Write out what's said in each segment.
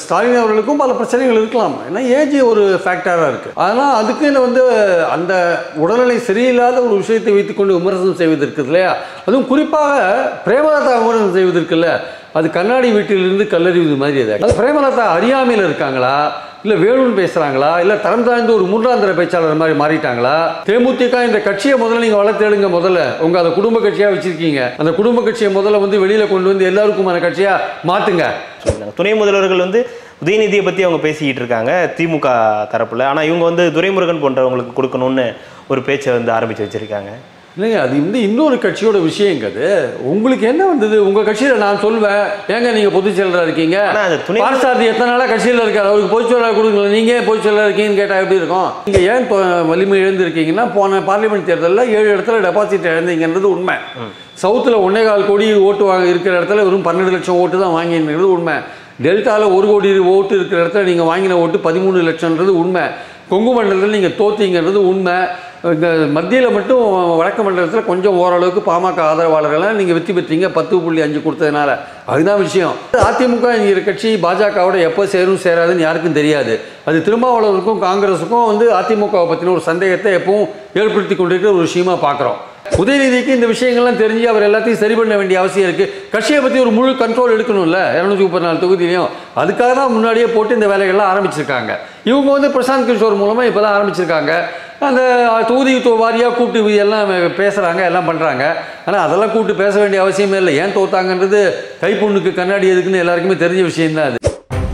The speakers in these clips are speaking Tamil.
ஸ்டாலின் அவர்களுக்கும் பல பிரச்சனைகள் இருக்கலாம் ஏன்னா ஏஜ் ஒரு ஃபேக்டராக இருக்குது அதனால் அதுக்குன்னு வந்து அந்த உடல்நிலை சரியில்லாத ஒரு விஷயத்தை வைத்துக்கொண்டு விமர்சனம் செய்வது இருக்குது இல்லையா அதுவும் குறிப்பாக பிரேமலதா விமர்சனம் செய்வது இருக்குல்ல அது கண்ணாடி வீட்டிலிருந்து கல்லறிவது மாதிரி அது அது பிரேமலதா அறியாமையில் இருக்காங்களா இல்லை வேணும்னு பேசுகிறாங்களா இல்லை தரம் தாழ்ந்த ஒரு மூன்றாந்திர பேச்சாளர் மாதிரி மாறிட்டாங்களா தேமுதிக இந்த கட்சியை முதல்ல நீங்கள் வளர்த்தெடுங்க முதல்ல உங்கள் அதை குடும்ப கட்சியாக வச்சுருக்கீங்க அந்த குடும்ப கட்சியை முதல்ல வந்து வெளியில் கொண்டு வந்து எல்லாருக்குமான கட்சியாக மாற்றுங்க சொல்லியிருந்தாங்க துணை முதல்வர்கள் வந்து உதயநிதியை பற்றி அவங்க பேசிக்கிட்டு இருக்காங்க திமுக தரப்புல ஆனால் இவங்க வந்து துரைமுருகன் போன்றவங்களுக்கு கொடுக்கணும்னு ஒரு பேச்சை வந்து ஆரம்பித்து வச்சிருக்காங்க இல்லைங்க அது வந்து இன்னொரு கட்சியோட விஷயங்க அது உங்களுக்கு என்ன வந்தது உங்கள் கட்சியில் நான் சொல்வேன் ஏங்க நீங்கள் பொதுச் செயலராக இருக்கீங்க ஆனா அது துணை- பார்சாரதி எத்தனை நாளாக கட்சியில் இருக்காரு அவருக்கு பொதுச் செயலராக கொடுக்கல நீங்கள் ஏன் பொதுச் செயலராக இருக்கீங்கன்னு கேட்டால் எப்படி இருக்கும் நீங்கள் ஏன் தொ- வலிமை இழந்திருக்கீங்கன்னா போன பார்லிமெண்ட் தேர்தலில் ஏழு இடத்துல டெபாசிட் இழந்தீங்கன்றது உண்மை சவுத்தில் ஒன்னே கால் கோடி ஓட்டு வாங்க இருக்கிற இடத்துல வெறும் பன்னெண்டு லட்சம் ஓட்டு தான் வாங்கிங்கிறது உண்மை டெல்டாவில் ஒரு கோடி ஓட்டு இருக்கிற இடத்துல நீங்கள் வாங்கின ஓட்டு பதிமூணு லட்சம்ன்றது உண்மை கொங்கு மண்டலத்தில் நீங்கள் தோத்தீங்கிறது உண்மை இந்த மத்தியில் மட்டும் வடக்கு மண்டலத்தில் கொஞ்சம் ஓரளவுக்கு பாமக ஆதரவாளர்கள்லாம் நீங்கள் வெற்றி பெற்றீங்க பத்து புள்ளி அஞ்சு கொடுத்ததுனால அதுதான் விஷயம் அதிமுக என்கிற கட்சி பாஜகவோட எப்போ சேரும் சேராதுன்னு யாருக்கும் தெரியாது அது திருமாவளவருக்கும் காங்கிரஸுக்கும் வந்து அதிமுகவை பற்றின ஒரு சந்தேகத்தை எப்பவும் ஏற்படுத்தி கொண்டிருக்கிற ஒரு விஷயமா பார்க்குறோம் உதயநிதிக்கு இந்த விஷயங்கள்லாம் தெரிஞ்சு அவர் எல்லாத்தையும் சரி பண்ண வேண்டிய அவசியம் இருக்குது கட்சியை பற்றி ஒரு முழு கண்ட்ரோல் எடுக்கணும்ல இரநூத்தி முப்பத்தி நாலு தொகுதியிலையும் அதுக்காக தான் முன்னாடியே போட்டு இந்த வேலைகள்லாம் ஆரம்பிச்சிருக்காங்க இவங்க வந்து பிரசாந்த் கிஷோர் மூலமாக இப்போ தான் ஆரம்பிச்சிருக்காங்க அந்த தொகுதி வாரியாக கூப்பிட்டு எல்லாம் பேசுகிறாங்க எல்லாம் பண்ணுறாங்க ஆனால் அதெல்லாம் கூப்பிட்டு பேச வேண்டிய அவசியமே இல்லை ஏன் தோத்தாங்கன்றது கைப்புண்ணுக்கு கண்ணாடி எதுக்குன்னு எல்லாருக்குமே தெரிஞ்ச விஷயம்தான் அது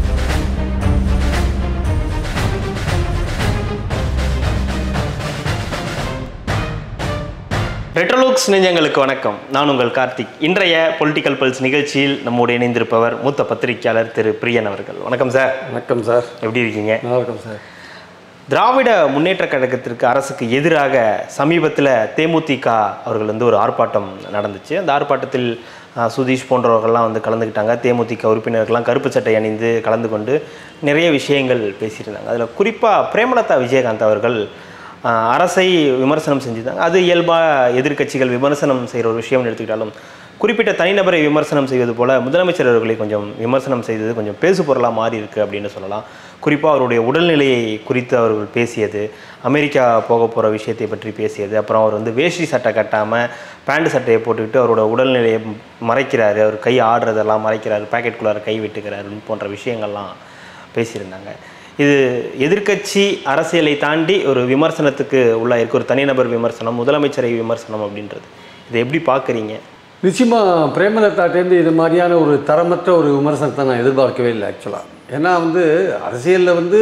ரெட்ரோலுக்ஸ் நெஞ்சங்களுக்கு வணக்கம் நான் உங்கள் கார்த்திக் இன்றைய பொலிட்டிக்கல் பல்ஸ் நிகழ்ச்சியில் நம்மோடு இணைந்திருப்பவர் மூத்த பத்திரிகையாளர் திரு பிரியன் அவர்கள் வணக்கம் சார் வணக்கம் சார் எப்படி இருக்கீங்க நல்லா இருக்கும் சார் திராவிட முன்னேற்ற கழகத்திற்கு அரசுக்கு எதிராக சமீபத்தில் தேமுதிக அவர்கள் வந்து ஒரு ஆர்ப்பாட்டம் நடந்துச்சு அந்த ஆர்ப்பாட்டத்தில் அஹ், சுதீஷ் போன்றவர்கள்லாம் வந்து கலந்துக்கிட்டாங்க தேமுதிக உறுப்பினர்கள்லாம் கருப்பு சட்டை அணிந்து கலந்து கொண்டு நிறைய விஷயங்கள் பேசியிருந்தாங்க அதில் குறிப்பாக பிரேமலதா விஜயகாந்த் அவர்கள் அஹ், அரசை விமர்சனம் செஞ்சுருந்தாங்க அது இயல்பாக எதிர்க்கட்சிகள் விமர்சனம் செய்கிற ஒரு விஷயம்னு எடுத்துக்கிட்டாலும் குறிப்பிட்ட தனிநபரை விமர்சனம் செய்வது போல முதலமைச்சர் அவர்களை கொஞ்சம் விமர்சனம் செய்தது கொஞ்சம் பேசு பொருளாக மாறி இருக்கு அப்படின்னு சொல்லலாம் குறிப்பாக அவருடைய உடல்நிலையை குறித்து அவர்கள் பேசியது அமெரிக்கா போக போகிற விஷயத்தை பற்றி பேசியது அப்புறம் அவர் வந்து வேஷ்டி சட்டை கட்டாமல் பேண்ட் சட்டையை போட்டுக்கிட்டு அவரோட உடல்நிலையை மறைக்கிறாரு அவர் கை ஆடுறதெல்லாம் மறைக்கிறாரு பாக்கெட்டுக்குள்ளார கை விட்டுக்கிறாரு போன்ற விஷயங்கள்லாம் பேசியிருந்தாங்க இது எதிர்க்கட்சி அரசியலை தாண்டி ஒரு விமர்சனத்துக்கு உள்ளாயிருக்கு ஒரு தனிநபர் விமர்சனம் முதலமைச்சரை விமர்சனம் அப்படின்றது இதை எப்படி பார்க்குறீங்க நிச்சயமாக பிரேமலதாட்டேருந்து இது மாதிரியான ஒரு தரமற்ற ஒரு விமர்சனத்தை நான் எதிர்பார்க்கவே இல்லை ஆக்சுவலாக ஏன்னா வந்து அரசியலில் வந்து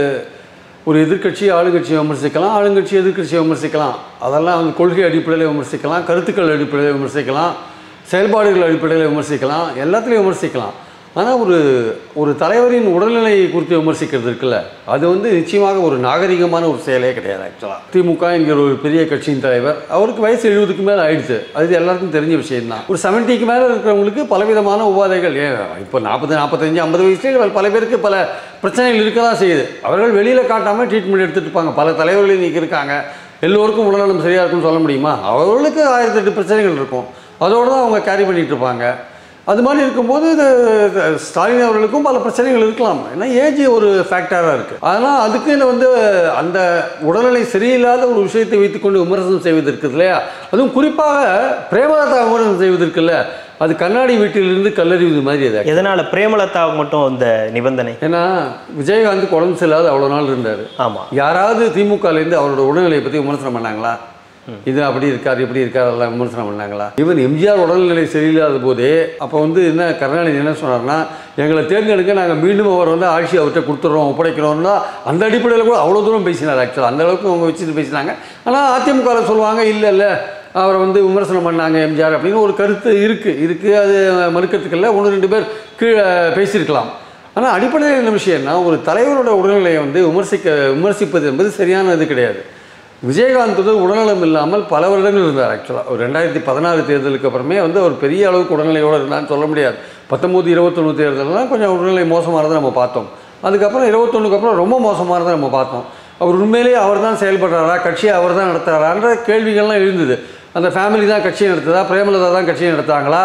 ஒரு எதிர்க்கட்சி ஆளுங்கட்சியை விமர்சிக்கலாம் ஆளுங்கட்சி எதிர்க்கட்சியை விமர்சிக்கலாம் அதெல்லாம் வந்து கொள்கை அடிப்படையில் விமர்சிக்கலாம் கருத்துக்கள் அடிப்படையில் விமர்சிக்கலாம் செயல்பாடுகள் அடிப்படையில் விமர்சிக்கலாம் எல்லாத்துலேயும் விமர்சிக்கலாம் ஆனால் ஒரு ஒரு தலைவரின் உடல்நிலை குறித்து விமர்சிக்கிறது இருக்குல்ல அது வந்து நிச்சயமாக ஒரு நாகரிகமான ஒரு செயலே கிடையாது ஆக்சுவலாக திமுக என்கிற ஒரு பெரிய கட்சியின் தலைவர் அவருக்கு வயசு எழுபதுக்கு மேலே ஆயிடுச்சு அது எல்லாருக்கும் தெரிஞ்ச விஷயம்தான் ஒரு செவன்ட்டிக்கு மேலே இருக்கிறவங்களுக்கு பலவிதமான உபாதைகள் ஏன் இப்போ நாற்பது நாற்பத்தஞ்சு ஐம்பது வயசுலேயே பல பேருக்கு பல பிரச்சனைகள் இருக்க தான் செய்யுது அவர்கள் வெளியில் காட்டாமல் ட்ரீட்மெண்ட் எடுத்துகிட்டு இருப்பாங்க பல தலைவர்கள் இன்றைக்கி இருக்காங்க எல்லோருக்கும் உடல்நலம் சரியாக இருக்கும்னு சொல்ல முடியுமா அவர்களுக்கு ஆயிரத்தெட்டு பிரச்சனைகள் இருக்கும் அதோடு தான் அவங்க கேரி பண்ணிகிட்டு இருப்பாங்க அது மாதிரி இருக்கும்போது இது இது ஸ்டாலின் அவர்களுக்கும் பல பிரச்சனைகள் இருக்கலாம் ஏன்னா ஏஜ் ஒரு ஃபேக்டராக இருக்குது அதனால் அதுக்குன்னு வந்து அந்த உடல்நிலை சரியில்லாத ஒரு விஷயத்தை வைத்துக்கொண்டு விமர்சனம் செய்வது இருக்குது இல்லையா அதுவும் குறிப்பாக பிரேமலதா விமர்சனம் செய்வது இருக்குல்ல அது கண்ணாடி வீட்டிலிருந்து கல்லறிவது மாதிரி அது எதனால பிரேமலதாவுக்கு மட்டும் இந்த நிபந்தனை ஏன்னா விஜயகாந்த் உடம்பு சரியில்லாத அவ்வளோ நாள் இருந்தார் ஆமா யாராவது திமுகலேருந்து அவரோட உடல்நிலையை பற்றி விமர்சனம் பண்ணாங்களா இது அப்படி இருக்கார் இப்படி இருக்கார் எல்லாம் விமர்சனம் பண்ணாங்களா ஈவன் எம்ஜிஆர் உடல்நிலை சரியில்லாத போதே அப்போ வந்து என்ன கருணாநிதி என்ன சொன்னார்னா எங்களை தேர்ந்தெடுக்க நாங்கள் மீண்டும் அவர் வந்து ஆட்சி அவர்கிட்ட கொடுத்துட்றோம் ஒப்படைக்கிறோம்னா அந்த அடிப்படையில் கூட அவ்வளோ தூரம் பேசினார் ஆக்சுவலாக அந்த அளவுக்கு அவங்க வச்சுட்டு பேசினாங்க ஆனால் அதிமுகவில் சொல்லுவாங்க இல்லை இல்லை அவரை வந்து விமர்சனம் பண்ணாங்க எம்ஜிஆர் அப்படின்னு ஒரு கருத்து இருக்குது இருக்குது அது மறுக்கிறதுக்கில்ல ஒன்று ரெண்டு பேர் கீழே பேசியிருக்கலாம் ஆனால் அடிப்படையில் என்ன விஷயம்னா ஒரு தலைவரோட உடல்நிலையை வந்து விமர்சிக்க விமர்சிப்பது என்பது சரியானது கிடையாது விஜயகாந்த் வந்து உடல்நலம் இல்லாமல் பல வருடங்கள் இருந்தார் ஆக்சுவலாக ஒரு ரெண்டாயிரத்தி பதினாறு தேர்தலுக்கு அப்புறமே வந்து அவர் பெரிய அளவுக்கு உடல்நிலையோடு இருந்தான்னு சொல்ல முடியாது பத்தொம்போது இருபத்தொன்று தேர்தல்லாம் கொஞ்சம் உடல்நிலை மோசமானதை நம்ம பார்த்தோம் அதுக்கப்புறம் இருபத்தொன்னுக்கு அப்புறம் ரொம்ப மோசமானதை நம்ம பார்த்தோம் அவர் உண்மையிலேயே அவர் தான் செயல்படுறாரா கட்சியை அவர் தான் நடத்துகிறாரான்ற கேள்விகள்லாம் எழுந்தது அந்த ஃபேமிலி தான் கட்சியை நடத்துதா பிரேமலதா தான் கட்சியை நடத்துகிறாங்களா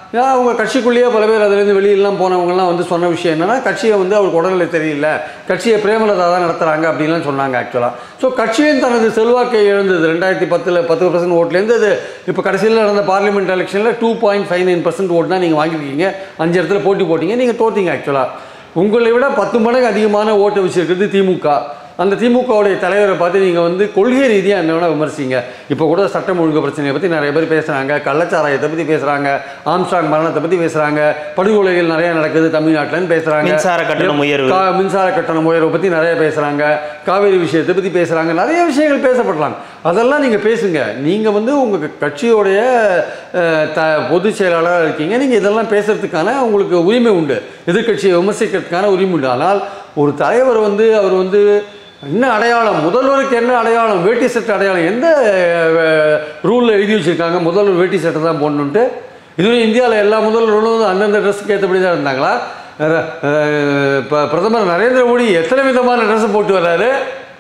ஏன் அவங்க கட்சிக்குள்ளேயே பல பேர் அதுலேருந்து வெளியெல்லாம் போனவங்கலாம் வந்து சொன்ன விஷயம் என்னன்னா கட்சியை வந்து அவருக்கு உடல்நிலை தெரியல கட்சியை பிரேமலதா தான் நடத்துகிறாங்க அப்படின்லாம் சொன்னாங்க ஆக்சுவலாக ஸோ கட்சியும் தனது செல்வாக்கை இழந்தது ரெண்டாயிரத்தி பத்தில் பத்து பர்சன்ட் ஓட்லேருந்து அது இப்போ கடைசியில் நடந்த பார்லிமெண்ட் எலெக்ஷனில் two point five nine percent ஓட்டு தான் நீங்கள் வாங்கியிருக்கீங்க அஞ்சு இடத்துல போட்டி போட்டீங்க நீங்கள் தோத்தீங்க ஆக்சுவலாக உங்களை விட பத்து மடங்கு அதிகமான ஓட்டு வச்சிருக்கிறது திமுக அந்த திமுகவுடைய தலைவரை பார்த்து நீங்கள் வந்து கொள்கை ரீதியாக என்ன வேணால் விமர்சிங்க இப்போ கூட சட்டம் ஒழுங்கு பிரச்சனையை பற்றி நிறைய பேர் பேசுகிறாங்க கள்ளச்சாராயத்தை பற்றி பேசுகிறாங்க ஆம்ஸ்டாங் மரணத்தை பற்றி பேசுகிறாங்க படுகொலைகள் நிறைய நடக்குது தமிழ்நாட்டில்னு பேசுகிறாங்க மின்சார கட்டணம் உயர்வு. கா- மின்சார கட்டணம் உயர்வை பற்றி நிறைய பேசுகிறாங்க காவேரி விஷயத்தை பற்றி பேசுகிறாங்க நிறைய விஷயங்கள் பேசப்படலாம் அதெல்லாம் நீங்கள் பேசுங்க நீங்கள் வந்து உங்கள் கட்சியோடைய அஹ், த பொதுச் செயலாளராக இருக்கீங்க நீங்கள் இதெல்லாம் பேசுறதுக்கான உங்களுக்கு உரிமை உண்டு எதிர்க்கட்சியை விமர்சிக்கிறதுக்கான உரிமை உண்டு ஆனால் ஒரு தலைவர் வந்து அவர் வந்து என்ன அடையாளம் முதல்வருக்கு என்ன அடையாளம் வேட்டி சட்டை அடையாளம் எந்த ரூலில் எழுதி வச்சுருக்காங்க முதல்வர் வேட்டி சட்டை தான் போடணுன்ட்டு இதுவரை இந்தியாவில் எல்லா முதல்வர்களும் வந்து அந்தந்த ட்ரெஸ்ஸுக்கு ஏற்றபடி தான் இருந்தாங்களா இப்போ பிரதமர் நரேந்திர மோடி எத்தனை விதமான ட்ரெஸ் போட்டு வர்றாரு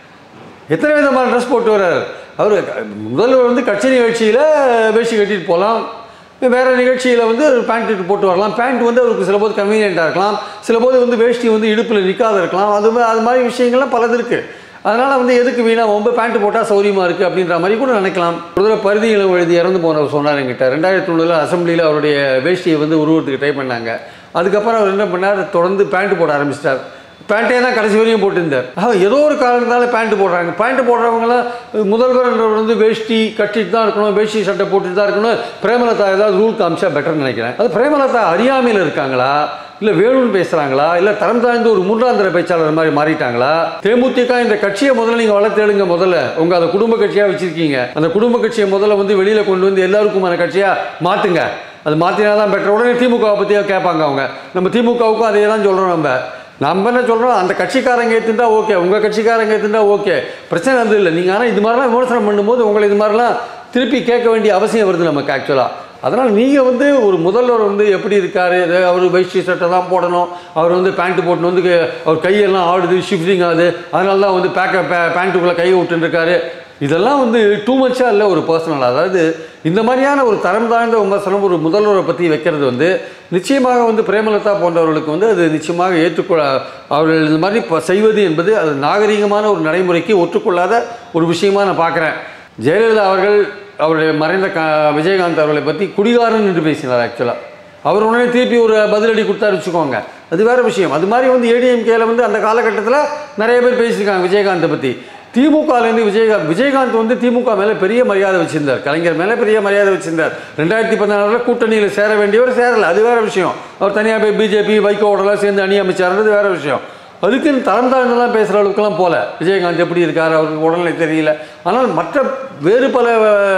எத்தனை விதமான ட்ரெஸ் போட்டு வர்றாரு அவர் முதல்வர் வந்து கட்சி நிகழ்ச்சியில் வேஷ்டி கட்டிட்டு போகலாம் வேறு நிகழ்ச்சியில் வந்து பேண்ட் போட்டு வரலாம் பேண்ட் வந்து அவருக்கு சில போது கன்வீனியண்ட்டாக இருக்கலாம் சில போது வந்து வேஷ்டி வந்து இடுப்பில் நிற்காத இருக்கலாம் அது மா- அது மாதிரி விஷயங்கள்லாம் பலது இருக்குது அதனால் வந்து எதுக்கு வீணாக ரொம்ப பேண்ட் போட்டால் சௌரியமாக இருக்குது அப்படின்ற மாதிரி கூட நினைக்கலாம் ஒரு தடவை பருதியில் எழுதி இறந்து போனவர் சொன்னார் என்கிட்ட ரெண்டாயிரத்தி ஒன்றில் அசம்பிளியில் அவருடைய வேஷ்டியை வந்து உருவத்துக்கு ட்ரை பண்ணாங்க அதுக்கப்புறம் அவர் என்ன பண்ணார் தொடர்ந்து பேண்ட் போட ஆரம்பிச்சிட்டார் பேண்ட்டே தான் கடைசி வரையும் போட்டிருந்தார் ஆக ஏதோ ஒரு காரணத்தால பேண்ட் போடுறாங்க பேண்ட் போடுறவங்களாம் முதல்வர்ன்றவர் வந்து வேஷ்டி கட்டிட்டு தான் இருக்கணும் வேஷ்டி சட்டை போட்டுட்டு தான் இருக்கணும் பிரேமலதா ஏதாவது ரூல் காமிச்சா பெட்டர்னு நினைக்கிறேன் அது பிரேமலதா அறியாமையில் இருக்காங்களா இல்லை வேணும்னு பேசுகிறாங்களா இல்லை தரம் தாழ்ந்த ஒரு மூன்றாந்திர பேச்சாளர் மாதிரி மாறிட்டாங்களா தேமுதிக இந்த கட்சியை முதல்ல நீங்கள் வளர்த்தெடுங்க முதல்ல உங்கள் அதை குடும்ப கட்சியாக வச்சுருக்கீங்க அந்த குடும்ப கட்சியை முதல்ல வந்து வெளியில் கொண்டு வந்து எல்லாருக்குமான கட்சியாக மாற்றுங்க அது மாற்றினா தான் பெட்டர் உடனே திமுகவை பற்றியா கேட்பாங்க அவங்க நம்ம திமுகவுக்கும் அதே தான் சொல்கிறோம் நம்ம நம்ம என்ன சொல்கிறோம் அந்த கட்சிக்காரங்க ஏற்றுண்டா ஓகே உங்கள் கட்சிக்காரங்க ஏற்றுண்டா ஓகே பிரச்சனை அது இல்லை நீங்கள் ஆனால் இது மாதிரிலாம் விமர்சனம் பண்ணும்போது உங்களை இது மாதிரிலாம் திருப்பி கேட்க வேண்டிய அவசியம் வருது நமக்கு ஆக்சுவலாக அதனால் நீங்கள் வந்து ஒரு முதல்வர் வந்து எப்படி இருக்கார் அவர் வைஷ்டி சட்டை தான் போடணும் அவர் வந்து பேண்ட்டு போட்டுன்னு வந்து க- அவர் கையெல்லாம் ஆடுது ஷிஃப்டிங் ஆகுது அதனால தான் வந்து பேக்க பே பேண்ட்டுக்குள்ளே கையை விட்டுருக்காரு இதெல்லாம் வந்து டூ மச்சாக இல்லை ஒரு பர்சனல் அதாவது இந்த மாதிரியான ஒரு தரம் தாழ்ந்த விமர்சனம் ஒரு முதல்வரை பற்றி வைக்கிறது வந்து நிச்சயமாக வந்து பிரேமலதா போன்றவர்களுக்கு வந்து அது நிச்சயமாக ஏற்றுக்கொள்ள அவர்கள் இந்த மாதிரி ப- செய்வது என்பது அது நாகரிகமான ஒரு நடைமுறைக்கு ஒற்றுக்கொள்ளாத ஒரு விஷயமா நான் பார்க்குறேன் ஜெயலலிதா அவர்கள் அவருடைய மறைந்த க விஜயகாந்த் அவர்களை பற்றி குடிகாரன் என்று பேசினார் ஆக்சுவலாக அவர் உடனே திருப்பி ஒரு பதிலடி கொடுத்தாரு வச்சுக்கோங்க அது வேற விஷயம் அது மாதிரி வந்து ஏடிஎம்கேல வந்து அந்த காலகட்டத்தில் நிறைய பேர் பேசியிருக்காங்க விஜயகாந்தை பற்றி திமுகலேருந்து விஜயகாந்த் விஜயகாந்த் வந்து திமுக மேலே பெரிய மரியாதை வச்சிருந்தார் கலைஞர் மேலே பெரிய மரியாதை வச்சிருந்தார் ரெண்டாயிரத்தி பதினாறில் கூட்டணியில் சேர வேண்டியவர் சேரல அது வேற விஷயம் அவர் தனியாக போய் பிஜேபி வைகோவோடலாம் சேர்ந்து அணி அமைச்சார்ன்றது வேற விஷயம் அதுக்குன்னு தரம் தாழ்ந்தெல்லாம் பேசுகிற அளவுக்குலாம் போல விஜயகாந்த் எப்படி இருக்கார் அவருக்கு உடல்நிலை தெரியல ஆனால் மற்ற வேறு பல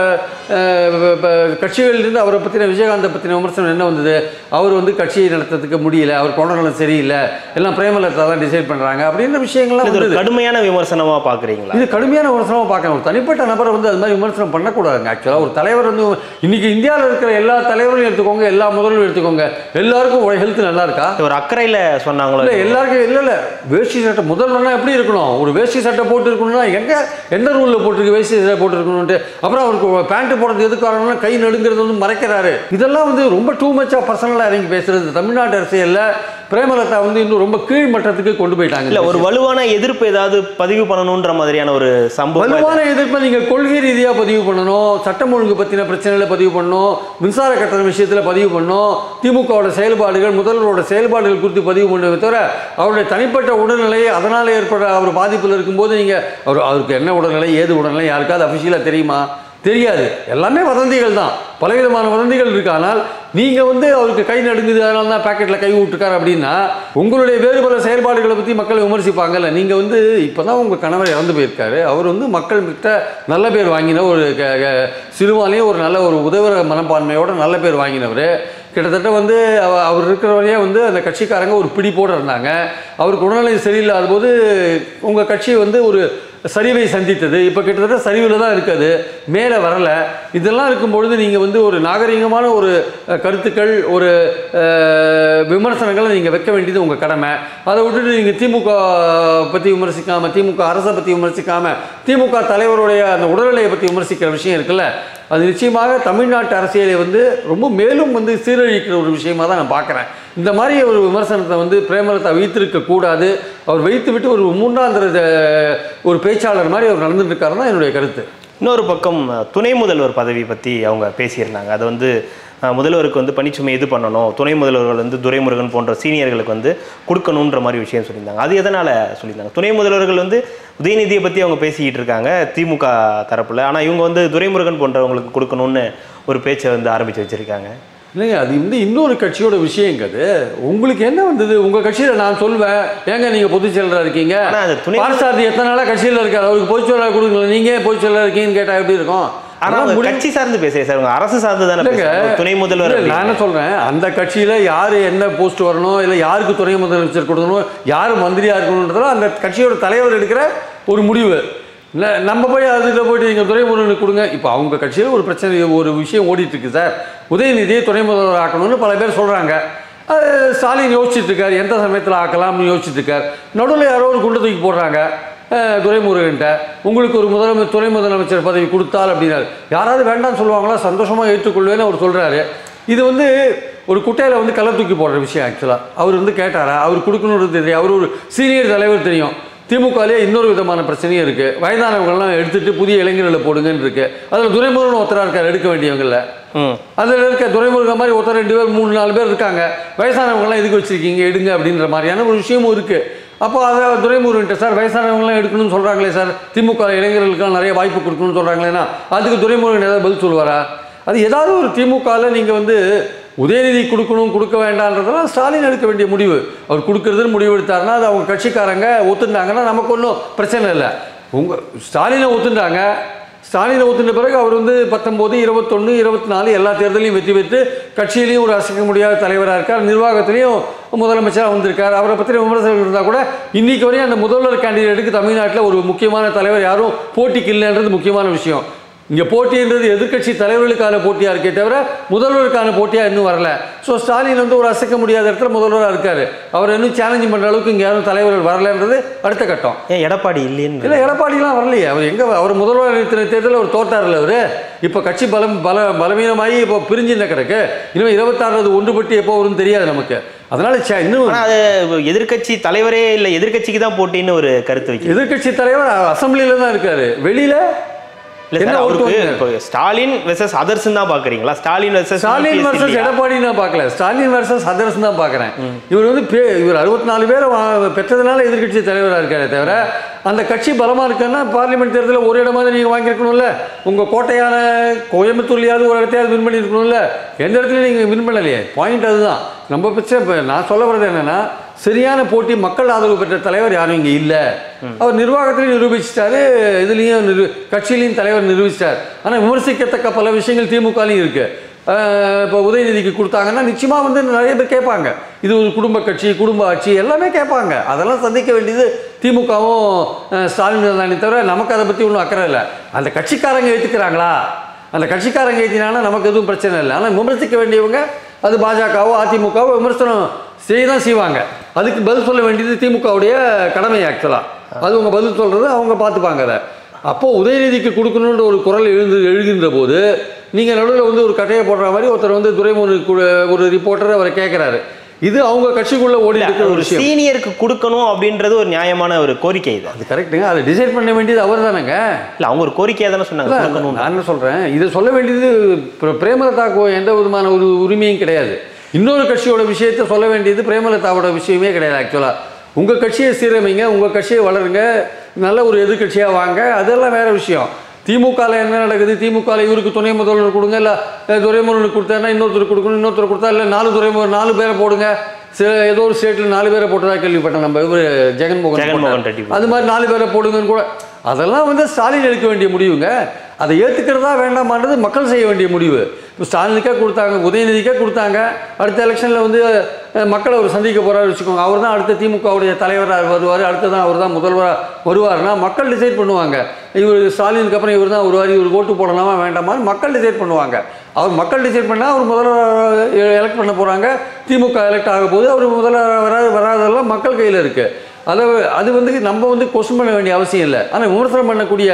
அஹ், அஹ், கட்சிகளிலிருந்து அவரை பற்றின விஜயகாந்தை பற்றின விமர்சனம் என்ன வந்தது அவர் வந்து கட்சியை நடத்துறதுக்கு முடியல அவர் உடல்நலம் சரியில்லை எல்லாம் பிரேமலதா தான் டிசைட் பண்ணுறாங்க அப்படின்ற விஷயங்கள்லாம் இது ஒரு வந்தது கடுமையான விமர்சனமா பாக்குறீங்களா இது கடுமையான விமர்சனமாக பார்க்கணும் ஒரு தனிப்பட்ட நபரை வந்து அது மாதிரி விமர்சனம் பண்ணக்கூடாதுங்க ஆக்சுவலாக ஒரு தலைவர் வந்து இன்னைக்கு இந்தியாவில் இருக்கிற எல்லா தலைவரையும் எடுத்துக்கோங்க எல்லா முதல்வரும் எடுத்துக்கோங்க எல்லாருக்கும் ஹெல்த் நல்லா இருக்கா ஒரு அக்கறையில சொன்னாங்களோ இல்லை எல்லாருக்கும் இல்லை இல்லை வேஷ்டி சட்டை முதல்வர்னா எப்படி இருக்கணும் ஒரு வேஷ்டி சட்டை போட்டு இருக்கணும்னா எங்கே எந்த ரூலில் போட்டிருக்கு வேஷ்டி சட்டை போட்டுருக்கணும்ட்டு அப்புறம் அவருக்கு பேண்ட் போடுறது எதுக்கு காரணம்னா கை நடுங்கிறது வந்து மறைக்கிறாரு இதெல்லாம் வந்து ரொம்ப டூ மச்சாக பர்சனலாக இறங்கி பேசுறது தமிழ்நாட்டு அரசியலில் பிரேமலதா வந்து இன்னும் ரொம்ப கீழ் மட்டத்துக்கு கொண்டு போயிட்டாங்க இல்ல ஒரு வலுவான எதிர்ப்பு ஏதாவது பதிவு பண்ணணும்ன்ற மாதிரியான ஒரு சம்பவம் வலுவான எதிர்ப்பை நீங்கள் கொள்கை ரீதியாக பதிவு பண்ணணும் சட்டம் ஒழுங்கு பற்றின பிரச்சனைகளை பதிவு பண்ணணும் மின்சார கட்டண விஷயத்தில் பதிவு பண்ணணும் திமுகவோட செயல்பாடுகள் முதல்வரோட செயல்பாடுகள் குறித்து பதிவு பண்ணுவதை தவிர அவருடைய தனிப்பட்ட உடல்நிலை அதனால் ஏற்படுற அவர் பாதிப்பில் இருக்கும்போது நீங்கள் அவர் அவருக்கு என்ன உடல்நிலை ஏது உடல்நிலை யாருக்காவது அஃபிஷியலாக தெரியுமா தெரியாது எல்லாமே வதந்திகள் தான் பலவிதமான வதந்திகள் இருக்கு ஆனால் நீங்கள் வந்து அவருக்கு கை நடுங்குது அதனால தான் பாக்கெட்டில் கை விட்டுருக்காரு அப்படின்னா உங்களுடைய வேறு பல செயல்பாடுகளை பற்றி மக்கள் விமர்சிப்பாங்கல்ல நீங்கள் வந்து இப்போ தான் உங்கள் கணவர் இறந்து போயிருக்காரு அவர் வந்து மக்கள் கிட்ட நல்ல பேர் வாங்கின ஒரு க- க- சிறுவாலே ஒரு நல்ல ஒரு உதவுற மனப்பான்மையோட நல்ல பேர் வாங்கினவர் கிட்டத்தட்ட வந்து அவ- அவர் இருக்கிற வரையே வந்து அந்த கட்சிக்காரங்க ஒரு பிடிப்போடு இருந்தாங்க அவருக்கு உடல்நிலை சரியில்லாத போது உங்கள் கட்சி வந்து ஒரு சரிவை சந்தித்தது இப்போ கிட்டத்தட்ட சரிவில் தான் இருக்குது மேலே வரலை இதெல்லாம் இருக்கும் பொழுது நீங்கள் வந்து ஒரு நாகரிகமான ஒரு அஹ், கருத்துக்கள் ஒரு அஹ், விமர்சனங்களை நீங்கள் வைக்க வேண்டியது உங்கள் கடமை அதை விட்டுட்டு நீங்கள் திமுக பற்றி விமர்சிக்காமல் திமுக அரசை பற்றி விமர்சிக்காமல் திமுக தலைவருடைய அந்த உடல்நிலையை பற்றி விமர்சிக்கிற விஷயம் இருக்குல்ல அது நிச்சயமாக தமிழ்நாட்டு அரசியலை வந்து ரொம்ப மேலும் வந்து சீரழிக்கிற ஒரு விஷயமா தான் நான் பார்க்குறேன் இந்த மாதிரி ஒரு விமர்சனத்தை வந்து பிரேமலதா வைத்திருக்க கூடாது அவர் வைத்து விட்டு ஒரு மூன்றாந்திர அஹ், ஒரு பேச்சாளர் மாதிரி அவர் நடந்துட்டு இருக்காருன்னு தான் என்னுடைய கருத்து இன்னொரு பக்கம் அஹ், துணை முதல்வர் பதவி பற்றி அவங்க பேசியிருந்தாங்க அது வந்து அஹ், முதல்வருக்கு வந்து பணிச்சுமை இது பண்ணணும் துணை முதல்வர்கள் வந்து துரைமுருகன் போன்ற சீனியர்களுக்கு வந்து கொடுக்கணுன்ற மாதிரி விஷயம் சொல்லியிருந்தாங்க அது எதனால் சொல்லியிருந்தாங்க துணை முதல்வர்கள் வந்து உதயநிதியை பற்றி அவங்க பேசிக்கிட்டு இருக்காங்க திமுக தரப்பில் ஆனால் இவங்க வந்து துரைமுருகன் போன்றவங்களுக்கு கொடுக்கணும்னு ஒரு பேச்சை வந்து ஆரம்பித்து வச்சுருக்காங்க இல்லைங்க அது வந்து இன்னொரு கட்சியோட விஷயங்க அது உங்களுக்கு என்ன வந்தது உங்க கட்சியில நான் சொல்வேன் ஏங்க நீங்க பொதுச் செயலரா இருக்கீங்க ஆனா அது துணை- பார்சாரதி எத்தனை நாளா கட்சியில இருக்காரு அவருக்கு பொதுச் செயலரா கொடுங்களேன் நீங்க ஏன் பொதுச் செயலரா இருக்கீங்கன்னு கேட்டா எப்படி இருக்கும் ஆனால் அதெல்லாம் அவங்க முடி- கட்சி சார்ந்து பேசுகிறேன் சார் அவங்க அரசு சார்ந்து தானே இல்லைங்க. பேசுறாங்க. துணை முதல்வர் இல்ல, நான் என்ன சொல்றேன் அந்த கட்சியில யாரு என்ன போஸ்ட் வரணும் இல்ல யாருக்கு துணை முதலமைச்சர் கொடுக்கணும் யாரு மந்திரியா இருக்கணும்ன்றதெல்லாம் அந்த கட்சியோட தலைவர் எடுக்கிற ஒரு முடிவு இல்ல நம்ம போய் அதில் போயிட்டு நீங்கள் துறைமுருகனுக்கு கொடுங்க இப்போ அவங்க கட்சியில் ஒரு பிரச்சனை ஒரு விஷயம் ஓடிட்டு இருக்கு சார் உதயநிதியை துணை முதல்வர் ஆக்கணும்னு பல பேர் சொல்றாங்க அது ஸ்டாலின் யோசிச்சுட்டு இருக்காரு எந்த சமயத்தில் ஆக்கலாம்னு யோசிச்சுட்டு இருக்காரு நடுவில் யாரோ ஒரு குண்டு தூக்கி போடுறாங்க அஹ், துரைமுருகன்ட்ட உங்களுக்கு ஒரு முதலமை துணை முதலமைச்சர் பதவி கொடுத்தால் அப்படின்னாரு யாராவது வேண்டாம்னு சொல்லுவாங்களா சந்தோஷமாக ஏற்றுக்கொள்வேன்னு அவர் சொல்கிறாரு இது வந்து ஒரு குட்டையில் வந்து கள்ள தூக்கி போடுற விஷயம் ஆக்சுவலாக அவர் வந்து கேட்டாரா அவர் கொடுக்கணுன்றது தெரியும் அவர் ஒரு சீனியர் தலைவர் தெரியும் திமுகலே இன்னொரு விதமான பிரச்சனையும் இருக்குது வயதானவங்கள்லாம் எடுத்துட்டு புதிய இளைஞர்களை போடுங்கன்னு இருக்கு அதில் துரைமுருகன் ஒருத்தராக இருக்கார் எடுக்க வேண்டியவங்களில் ம் அதில் இருக்க துறைமுருகன் மாதிரி ஒருத்தர் ரெண்டு பேர் மூணு நாலு பேர் இருக்காங்க வயசானவங்கலாம் எதுக்கு வச்சிருக்கீங்க எடுங்க அப்படின்ற மாதிரியான ஒரு விஷயமும் இருக்குது அப்போ அதை துரைமுருகன்ட்ட சார் வயசானவங்களாம் எடுக்கணும்னு சொல்கிறாங்களே சார் திமுக இளைஞர்களுக்கெல்லாம் நிறைய வாய்ப்பு கொடுக்கணும்னு சொல்கிறாங்களேன்னா அதுக்கு துரைமுருகன் ஏதாவது பதில் சொல்லுவாரா அது ஏதாவது ஒரு திமுகவில் நீங்கள் வந்து உதயநிதி கொடுக்கணும் கொடுக்க வேண்டான்றதெல்லாம் ஸ்டாலின் எடுக்க வேண்டிய முடிவு அவர் கொடுக்கறதுன்னு முடிவு எடுத்தாருன்னா அது அவங்க கட்சிக்காரங்க ஒத்துண்டாங்கன்னா நமக்கு ஒன்றும் பிரச்சனை இல்லை உங்கள் ஸ்டாலினை ஒத்துண்டாங்க ஸ்டாலினை ஒத்துன பிறகு அவர் வந்து பத்தொம்போது இருபத்தொன்று இருபத்தி நாலு எல்லா தேர்தலையும் வெற்றி பெற்று கட்சியிலையும் ஒரு அசைக்க முடியாத தலைவராக இருக்கார் நிர்வாகத்திலையும் முதலமைச்சராக வந்திருக்கார் அவரை பற்றி விமர்சனம் இருந்தால் கூட இன்னைக்கு வரையும் அந்த முதல்வர் கேண்டிடேட்டுக்கு தமிழ்நாட்டில் ஒரு முக்கியமான தலைவர் யாரும் போட்டிக்கு இல்லைன்றது முக்கியமான விஷயம் இங்கே போட்டின்றது எதிர்க்கட்சி தலைவர்களுக்கான போட்டியாக இருக்கே தவிர முதல்வருக்கான போட்டியாக இன்னும் வரல ஸோ ஸ்டாலின் வந்து ஒரு அசைக்க முடியாத இடத்துல முதல்வராக இருக்கார் அவர் இன்னும் சேலஞ்ச் பண்ணுற அளவுக்கு இங்கே யாரும் தலைவர்கள் வரலன்றது அடுத்த கட்டம் ஏன் எடப்பாடி இல்லைன்னு இல்லை எடப்பாடிலாம் வரலையே அவர் எங்கே அவர் முதல்வர் நிறுத்தின தேர்தலில் அவர் தோத்தார்ல அவர் இப்போ கட்சி பலம் பல பலவீனமாகி இப்போ பிரிஞ்சிருந்த கிடக்கு இனிமேல் இருபத்தாறாவது ஒன்றுபட்டு எப்போ வரும்னு தெரியாது நமக்கு அதனால சே இன்னும் ஆனா அது எதிர்க்கட்சி தலைவரே இல்லை எதிர்க்கட்சிக்கு தான் போட்டின்னு ஒரு கருத்து வைக்க எதிர்க்கட்சி தலைவர் அசம்பிளியில் தான் இருக்காரு வெளியில இல்ல என்ன சார் அவருக்கு ஒட்டுவாங்க? இப்போ ஸ்டாலின் வெர்சஸ் அதர்ஸ் தான் பாக்குறீங்களா ஸ்டாலின் வெர்சஸ் ஸ்டாலின் வர்சஸ் எடப்பாடி நான் பார்க்கல ஸ்டாலின் வர்சஸ் அதர்ஸ் தான் பார்க்குறேன் இவர் வந்து பே இவர் அறுபத்தி நாலு பேரை வா- பெற்றதுனால எதிர்க்கட்சி தலைவராக இருக்காரே தவிர அந்த கட்சி பலமாக இருக்குன்னா பார்லிமெண்ட் தேர்தலில் ஒரு இடமாவது நீங்கள் வாங்கியிருக்கணும்ல உங்கள் கோட்டையான கோயம்புத்தூர்லையாவது ஒரு இடத்தையாவது வின் பண்ணியிருக்கணும்ல எந்த இடத்துலையும் நீங்கள் வின் பண்ணலையே பாயிண்ட் அதுதான் நம்ம பிரச்சனை இப்போ நான் சொல்ல வர்றது என்னன்னா சரியான போட்டி மக்கள் ஆதரவு பெற்ற தலைவர் யாரும் இங்கே இல்லை அவர் நிர்வாகத்திலையும் நிரூபிச்சிட்டாரு இதுலேயும் நிரு கட்சியிலையும் தலைவர் நிரூபிச்சிட்டார் ஆனால் விமர்சிக்கத்தக்க பல விஷயங்கள் திமுகலையும் இருக்குது இப்போ உதயநிதிக்கு கொடுத்தாங்கன்னா நிச்சயமாக வந்து நிறைய பேர் கேட்பாங்க இது ஒரு குடும்ப கட்சி குடும்ப ஆட்சி எல்லாமே கேட்பாங்க அதெல்லாம் சந்திக்க வேண்டியது திமுகவும் ஸ்டாலின் தானே தவிர நமக்கு அதை பற்றி ஒன்றும் அக்கறை இல்லை அந்த கட்சிக்காரங்க ஏற்றுக்கிறாங்களா அந்த கட்சிக்காரங்க ஏற்றினாங்கன்னா நமக்கு எதுவும் பிரச்சனை இல்லை ஆனால் விமர்சிக்க வேண்டியவங்க அது பாஜகவோ அதிமுகவோ விமர்சனம் செய்ய தான் செய்வாங்க அதுக்கு பதில் சொல்ல வேண்டியது திமுகவுடைய கடமை ஆக்சுவலாக அது அவங்க பதில் சொல்கிறது அவங்க பார்த்துப்பாங்க அதை அப்போது உதயநிதிக்கு கொடுக்கணுன்ற ஒரு குரல் எழுந்து எழுகின்ற போது நீங்கள் நடுவில் வந்து ஒரு கட்டையை போடுற மாதிரி ஒருத்தர் வந்து துரைமுருகன் கு- ஒரு ரிப்போர்ட்டர் அவரை கேட்குறாரு இது அவங்க கட்சிக்குள்ளே ஓடி இருக்கிற ஒரு ஒரு விஷயம் சீனியருக்கு கொடுக்கணும் அப்படின்றது ஒரு நியாயமான ஒரு கோரிக்கை இது அது கரெக்டுங்க அதை டிசைட் பண்ண வேண்டியது அவர் தானேங்க இல்ல அவங்க ஒரு கோரிக்கையா தானே சொன்னாங்க கொடுக்கணும் நான் என்ன சொல்கிறேன் இதை சொல்ல வேண்டியது பிர- பிரேமலதாக்கு எந்த விதமான ஒரு உரிமையும் கிடையாது இன்னொரு கட்சியோட விஷயத்தை சொல்ல வேண்டியது பிரேமலதாவோட விஷயமே கிடையாது ஆக்சுவலாக உங்கள் கட்சியை சீரமைங்க உங்கள் கட்சியை வளருங்க நல்ல ஒரு எதிர்க்கட்சியாக வாங்க அதெல்லாம் வேற விஷயம் திமுகவில் என்ன நடக்குது திமுகவில் இவருக்கு துணை முதல்வர் கொடுங்க இல்லை துரைமுருகனுக்கு கொடுத்தாருன்னா இன்னொருத்தர் கொடுக்கணும் இன்னொருத்தர் கொடுத்தா இல்லை நாலு துறைமுக நாலு பேரை போடுங்க சில ஏதோ ஒரு ஸ்டேட்டில் நாலு பேரை போட்டதா கேள்விப்பட்டேன் நம்ம இவர் ஜெகன்மோகன் ஜெகன்மோகன் போட்டார். ரெட்டி. அது மாதிரி நாலு பேரை போடுங்கன்னு கூட அதெல்லாம் வந்து ஸ்டாலின் எடுக்க வேண்டிய முடிவுங்க அதை ஏற்றுக்கிறதா வேண்டாமான்றது மக்கள் செய்ய வேண்டிய முடிவு இப்போ ஸ்டாலினுக்கே கொடுத்தாங்க உதயநிதிக்கே கொடுத்தாங்க அடுத்த எலெக்ஷனில் வந்து அஹ், மக்களை அவர் சந்திக்க போகிறாரு வச்சுக்கோங்க அவர் தான் அடுத்த திமுகவுடைய தலைவராக வருவார் அடுத்து தான் அவர் தான் முதல்வராக வருவார்னா மக்கள் டிசைட் பண்ணுவாங்க இவர் ஸ்டாலினுக்கு அப்புறம் இவர் தான் வருவார் இவர் ஓட்டு போடலாமா வேண்டாமான்னு மக்கள் டிசைட் பண்ணுவாங்க அவர் மக்கள் டிசைட் பண்ணால் அவர் முதல்வர் எலெக்ட் பண்ண போகிறாங்க திமுக எலெக்ட் ஆக போது அவர் முதல்வர் வராது வராதெல்லாம் மக்கள் கையில் இருக்குது அதை அது வந்து நம்ம வந்து கொஸ்டின் பண்ண வேண்டிய அவசியம் இல்லை ஆனால் விமர்சனம் பண்ணக்கூடிய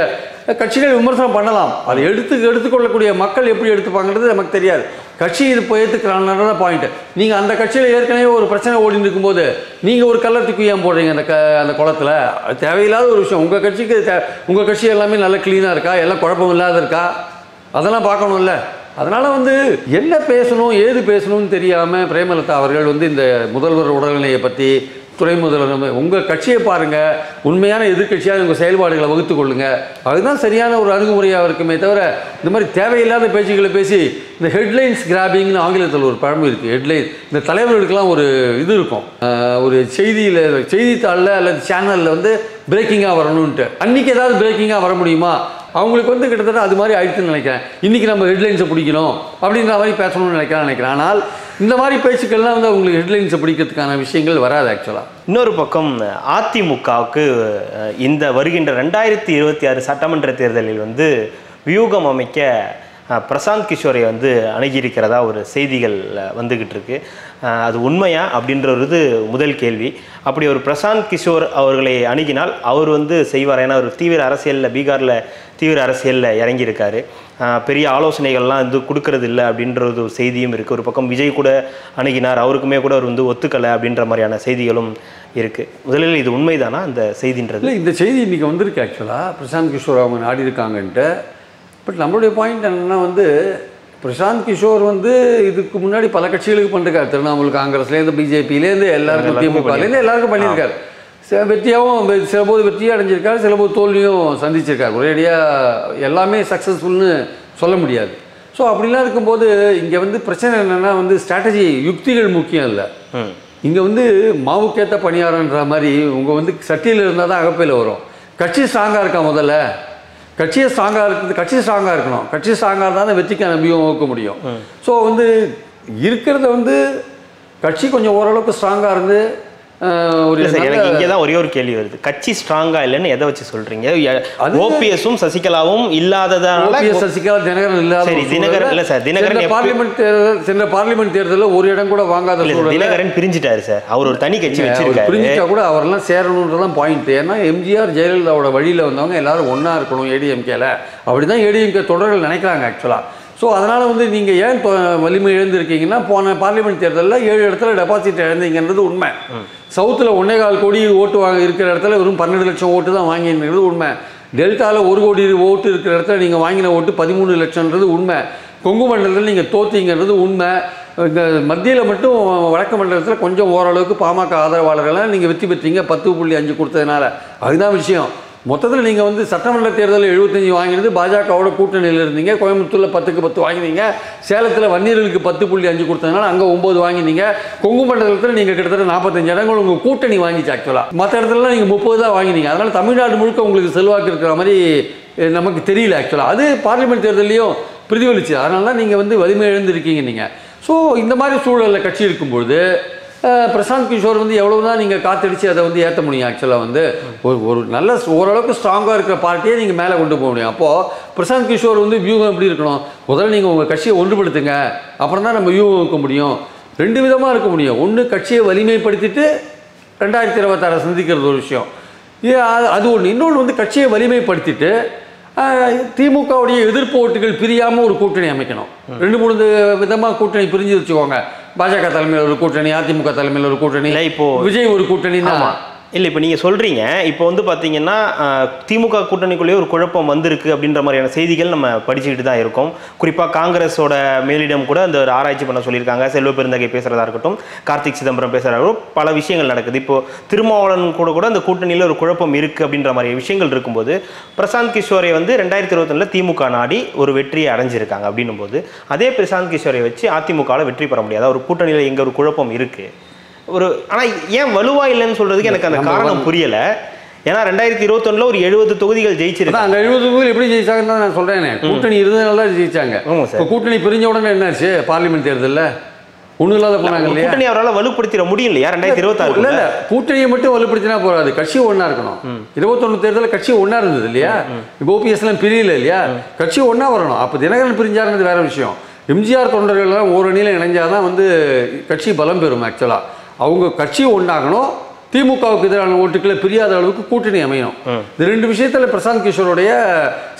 கட்சிகள் விமர்சனம் பண்ணலாம் அதை எடுத்து எடுத்துக்கொள்ளக்கூடிய மக்கள் எப்படி எடுத்துப்பாங்கிறது நமக்கு தெரியாது கட்சி இது இப்போ ஏற்றுக்கிறாங்க பாயிண்ட் நீங்கள் அந்த கட்சியில் ஏற்கனவே ஒரு பிரச்சனை ஓடிட்டு இருக்கும்போது நீங்கள் ஒரு கல்லை தூக்கி ஏன் போடுறீங்க அந்த க அந்த குளத்துல அது தேவையில்லாத ஒரு விஷயம் உங்கள் கட்சிக்கு தே உங்கள் கட்சி எல்லாமே நல்ல க்ளீனாக இருக்கா எல்லாம் குழப்பம் இல்லாத இருக்கா அதெல்லாம் பார்க்கணும்ல அதனால் வந்து என்ன பேசணும் ஏது பேசணும்னு தெரியாமல் பிரேமலதா அவர்கள் வந்து இந்த முதல்வர் உடல்நிலையை பற்றி துணை முதல்வர் உங்கள் கட்சியை பாருங்கள் உண்மையான எதிர்க்கட்சியாக உங்கள் செயல்பாடுகளை வகுத்து கொள்ளுங்க அதுதான் சரியான ஒரு அணுகுமுறையாக இருக்குமே தவிர இந்த மாதிரி தேவையில்லாத பேச்சுக்களை பேசி இந்த ஹெட்லைன்ஸ் கிராபிங்னு ஆங்கிலத்தில் ஒரு பழமொழி இருக்குது ஹெட்லைன் இந்த தலைவர்களுக்கெல்லாம் ஒரு இது இருக்கும் ஆஹ் ஒரு செய்தியில் செய்தித்தாளில் அல்லது சேனலில் வந்து பிரேக்கிங்காக வரணுன்ட்டு அன்றைக்கி ஏதாவது பிரேக்கிங்காக வர முடியுமா அவங்களுக்கு வந்து கிட்டத்தட்ட அது மாதிரி ஆயிடுச்சுன்னு நினைக்கிறேன் இன்றைக்கி நம்ம ஹெட்லைன்ஸை பிடிக்கணும் அப்படின்ற மாதிரி பேசணும்னு நினைக்கிறேன் நினைக்கிறேன் ஆனால் இந்த மாதிரி பேச்சுக்கள்லாம் வந்து அவங்களுக்கு ஹெட்லைன்ஸை பிடிக்கிறதுக்கான விஷயங்கள் வராது ஆக்சுவலாக இன்னொரு பக்கம் அதிமுகவுக்கு அஹ், இந்த வருகின்ற ரெண்டாயிரத்தி இருபத்தி ஆறு சட்டமன்ற தேர்தலில் வந்து வியூகம் அமைக்க அஹ், பிரசாந்த் கிஷோரை வந்து அணுகியிருக்கிறதா ஒரு செய்திகள் அஹ், வந்துகிட்டு இருக்கு அஹ், அது உண்மையா அப்படின்ற ஒரு இது முதல் கேள்வி அப்படி ஒரு பிரசாந்த் கிஷோர் அவர்களை அணுகினால் அவர் வந்து செய்வார் ஏன்னா ஒரு தீவிர அரசியலில் பீகாரில் தீவிர அரசியலில் இறங்கியிருக்காரு அஹ், பெரிய ஆலோசனைகள்லாம் வந்து கொடுக்கறது இல்லை அப்படின்ற ஒரு செய்தியும் இருக்குது ஒரு பக்கம் விஜய் கூட அணுகினார் அவருக்குமே கூட அவர் வந்து ஒத்துக்கலை அப்படின்ற மாதிரியான செய்திகளும் இருக்குது முதலில் இது உண்மைதானா அந்த செய்தின்றது இல்லை இந்த செய்தி இன்றைக்கி வந்திருக்கு ஆக்சுவலாக பிரசாந்த் கிஷோர் அவங்க நாடி இருக்காங்கன்ட்டு பட் நம்மளுடைய பாயிண்ட் என்னென்னா வந்து பிரசாந்த் கிஷோர் வந்து இதுக்கு முன்னாடி பல கட்சிகளுக்கு பண்ணிருக்காரு திரிணாமுல் காங்கிரஸ்லேருந்து பிஜேபியிலேருந்து எல்லாருக்கும் திமுகலேருந்து எல்லாருக்கும் பண்ணியிருக்காரு சில வெற்றியாகவும் வெ- சில போது வெற்றியும் அடைஞ்சிருக்காரு சில போது தோல்வியும் சந்திச்சிருக்காரு ஒரேடியாக எல்லாமே சக்ஸஸ்ஃபுல்னு சொல்ல முடியாது ஸோ அப்படிலாம் இருக்கும்போது இங்கே வந்து பிரச்சனை என்னென்னா வந்து ஸ்ட்ராட்டஜி யுக்திகள் முக்கியம் இல்லை ம் இங்கே வந்து மாவுக்கேத்த பணியாரன்ற மாதிரி உங்கள் வந்து சட்டியில் இருந்தால் தான் அகப்பையில் வரும் கட்சி ஸ்ட்ராங்காக இருக்கா முதல்ல கட்சியை ஸ்ட்ராங்காக இருக்குது கட்சி ஸ்ட்ராங்காக இருக்கணும் கட்சி ஸ்ட்ராங்காக இருந்தால் தான் வெற்றிக்கான வியூகம் வகுக்க முடியும் ஸோ வந்து இருக்கிறத வந்து கட்சி கொஞ்சம் ஓரளவுக்கு ஸ்ட்ராங்காக இருந்து அஹ், ஒரு இல்லை சார் நல்ல- எனக்கு இங்கே தான் ஒரே ஒரு கேள்வி வருது கட்சி ஸ்ட்ராங்கா இல்லைன்னு எதை வச்சு சொல்றீங்க அது- ஓபிஎஸும் சசிகலாவும் இல்லாததால ஓபிஎஸ் சசிகலா தினகரன் இல்லாத சரி, ஒரு தினகரன் சூழல்ல இல்ல சார், தினகரன் சென்ற எப்ப- பார்லிமெண்ட் தேர்தல் சென்ற பார்லிமெண்ட் தேர்தலில் ஒரு இடம் கூட வாங்காத இல்ல, சூழல்ல தினகரன் பிரிஞ்சிட்டாரு சார் அவர் ஒரு தனி கட்சி அவர் வச்சிருக்காரு பிரிஞ்சிட்டா கூட அவரெல்லாம் சேரணுன்றதான் பாயிண்ட் ஏன்னா எம்ஜிஆர் ஜெயலலிதாவோட வழியில் வந்தவங்க எல்லாரும் ஒன்றா இருக்கணும் ஏடிஎம்கேல அப்படி தான் ஏடிஎம்கே தொடர்கள் நினைக்கிறாங்க ஆக்சுவலாக ஸோ அதனால் வந்து நீங்கள் ஏன் இப்போ வலிமை இழந்திருக்கீங்கன்னா போன பார்லிமெண்ட் தேர்தலில் ஏழு இடத்துல டெபாசிட் இழந்தீங்கன்றது உண்மை சவுத்தில் ஒன்னே கால் கோடி ஓட்டு வாங்க இருக்கிற இடத்துல வெறும் பன்னெண்டு லட்சம் ஓட்டு தான் வாங்கிங்கிறது உண்மை டெல்டாவில் ஒரு கோடி ஓட்டு இருக்கிற இடத்துல நீங்கள் வாங்கின ஓட்டு பதிமூணு லட்சம்ன்றது உண்மை கொங்கு மண்டலத்தில் நீங்கள் தோத்தீங்கிறது உண்மை இந்த மத்தியில் மட்டும் வடக்கு மண்டலத்தில் கொஞ்சம் ஓரளவுக்கு பாமக ஆதரவாளர்களாக நீங்கள் வெற்றி பெற்றீங்க பத்து புள்ளி அஞ்சு கொடுத்ததுனால அதுதான் விஷயம் மொத்தத்தில் நீங்கள் வந்து சட்டமன்ற தேர்தலில் எழுபத்தஞ்சு வாங்கினது பாஜகவோட கூட்டணியில் இருந்தீங்க கோயம்புத்தூரில் பத்துக்கு பத்து வாங்கினீங்க சேலத்தில் வன்னியர்களுக்கு பத்து புள்ளி அஞ்சு கொடுத்ததுனால அங்கே ஒம்பது வாங்கினீங்க கொங்கு மண்டலத்தில் நீங்கள் கிட்டத்தட்ட நாற்பத்தஞ்சு இடங்கள் உங்கள் கூட்டணி வாங்கிச்சு ஆக்சுவலாக மற்ற இடத்துலலாம் நீங்கள் முப்பது தான் வாங்கினீங்க அதனால் தமிழ்நாடு முழுக்க உங்களுக்கு செல்வாக்கு இருக்கிற மாதிரி அஹ், நமக்கு தெரியல ஆக்சுவலாக அது பார்லிமெண்ட் தேர்தலையும் பிரதிபலிச்சு அதனால தான் நீங்கள் வந்து வலிமை இழந்திருக்கீங்க நீங்கள் ஸோ இந்த மாதிரி சூழலில் கட்சி இருக்கும்பொழுது அஹ், பிரசாந்த் கிஷோர் வந்து எவ்வளவு தான் நீங்கள் காத்தடிச்சு அதை வந்து ஏற்ற முடியும் ஆக்சுவலாக வந்து ஒரு ஒரு நல்ல ஓரளவுக்கு ஸ்ட்ராங்காக இருக்கிற பார்ட்டியை நீங்கள் மேலே கொண்டு போக முடியும் அப்போது பிரசாந்த் கிஷோர் வந்து வியூகம் எப்படி இருக்கணும் முதல்ல நீங்கள் உங்கள் கட்சியை ஒன்றுபடுத்துங்க அப்புறம் தான் நம்ம வியூகம் வைக்க முடியும் ரெண்டு விதமாக இருக்க முடியும் ஒன்று கட்சியை வலிமைப்படுத்திட்டு ரெண்டாயிரத்தி இருபத்தாறு சந்திக்கிறது ஒரு விஷயம் இது அது- அது ஒன்று இன்னொன்று வந்து கட்சியை வலிமைப்படுத்திட்டு ஆஹ், திமுகவுடைய எதிர்ப்பு ஓட்டுகள் பிரியாமல் ஒரு கூட்டணி அமைக்கணும் ரெண்டு மூணு விதமாக கூட்டணி பிரிஞ்சு வச்சுக்கோங்க பாஜக தலைமையில் ஒரு கூட்டணி அதிமுக தலைமையில் ஒரு கூட்டணி இல்லை, இப்போ- விஜய் ஒரு கூட்டணி ஆமா இல்லை இப்போ நீங்கள் சொல்கிறீங்க இப்போ வந்து பார்த்தீங்கன்னா அஹ், திமுக கூட்டணிக்குள்ளேயே ஒரு குழப்பம் வந்திருக்கு அப்படின்ற மாதிரியான செய்திகள் நம்ம படிச்சுக்கிட்டு தான் இருக்கோம் குறிப்பாக காங்கிரஸோட மேலிடம் கூட அந்த ஒரு ஆராய்ச்சி பண்ண சொல்லியிருக்காங்க செல்வ பெருந்தகை பேசுகிறதா இருக்கட்டும் கார்த்திக் சிதம்பரம் பேசுகிறதா இருக்கட்டும் பல விஷயங்கள் நடக்குது இப்போ திருமாவளவன் கூட கூட அந்த கூட்டணியில் ஒரு குழப்பம் இருக்குது அப்படின்ற மாதிரி விஷயங்கள் இருக்கும்போது பிரசாந்த் கிஷோரை வந்து ரெண்டாயிரத்தி இருபத்தொன்னில் திமுக நாடி ஒரு வெற்றியை அடைஞ்சிருக்காங்க அப்படின்னும் போது அதே பிரசாந்த் கிஷோரை வச்சு அதிமுகவில் வெற்றி பெற முடியாது ஒரு கூட்டணியில் எங்கே ஒரு குழப்பம் இருக்குது ஒரு ஆனா ஏன் வலுவா இல்லைன்னு சொல்றதுக்கு எனக்கு அந்த நம்ம காரணம் புரியல ஏன்னா ரெண்டாயிரத்தி இருபத்தொன்னுல ஒரு எழுபது தொகுதிகள் ஜெயிச்சிருக்கு அதான் அந்த எழுபது தொகுதியில் எப்படி ஜெயிச்சாங்கன்னு தான் நான் சொல்கிறேனே கூட்டணி இருந்ததுனால தான் ஜெயிச்சாங்க ஆமாம் சார். இப்போ கூட்டணி பிரிஞ்ச உடனே என்னாச்சு பார்லிமெண்ட் தேர்தலில் ஒன்றும் இல்லாத போனாங்க இல்லையா கூட்டணி அவரால் வலுப்படுத்திட முடியும் இல்லையா ரெண்டாயிரத்தி இல்ல இருபத்தாறு இல்ல கூட்டணியை மட்டும் வலுப்படுத்தினா போறாது கட்சி ஒண்ணா இருக்கணும் இருபத்தொன்னு தேர்தலில் கட்சி ஒண்ணா இருந்தது இல்லையா இப்போ ஓபிஎஸ்லாம் பிரியல இல்லையா கட்சி ஒண்ணா வரணும் அப்போ தினகரன் பிரிஞ்சாருன்றது வேற விஷயம் எம்ஜிஆர் தொண்டர்கள் எல்லாம் ஒரு அணியில் இணைஞ்சாதான் வந்து கட்சி பலம் பெறும் ஆக்சுவலா அவங்க கட்சி ஒன்றாகணும் திமுகவுக்கு எதிரான ஓட்டுக்களை பிரியாத அளவுக்கு கூட்டணி அமையணும் இந்த ரெண்டு விஷயத்துல பிரசாந்த் கிஷோருடைய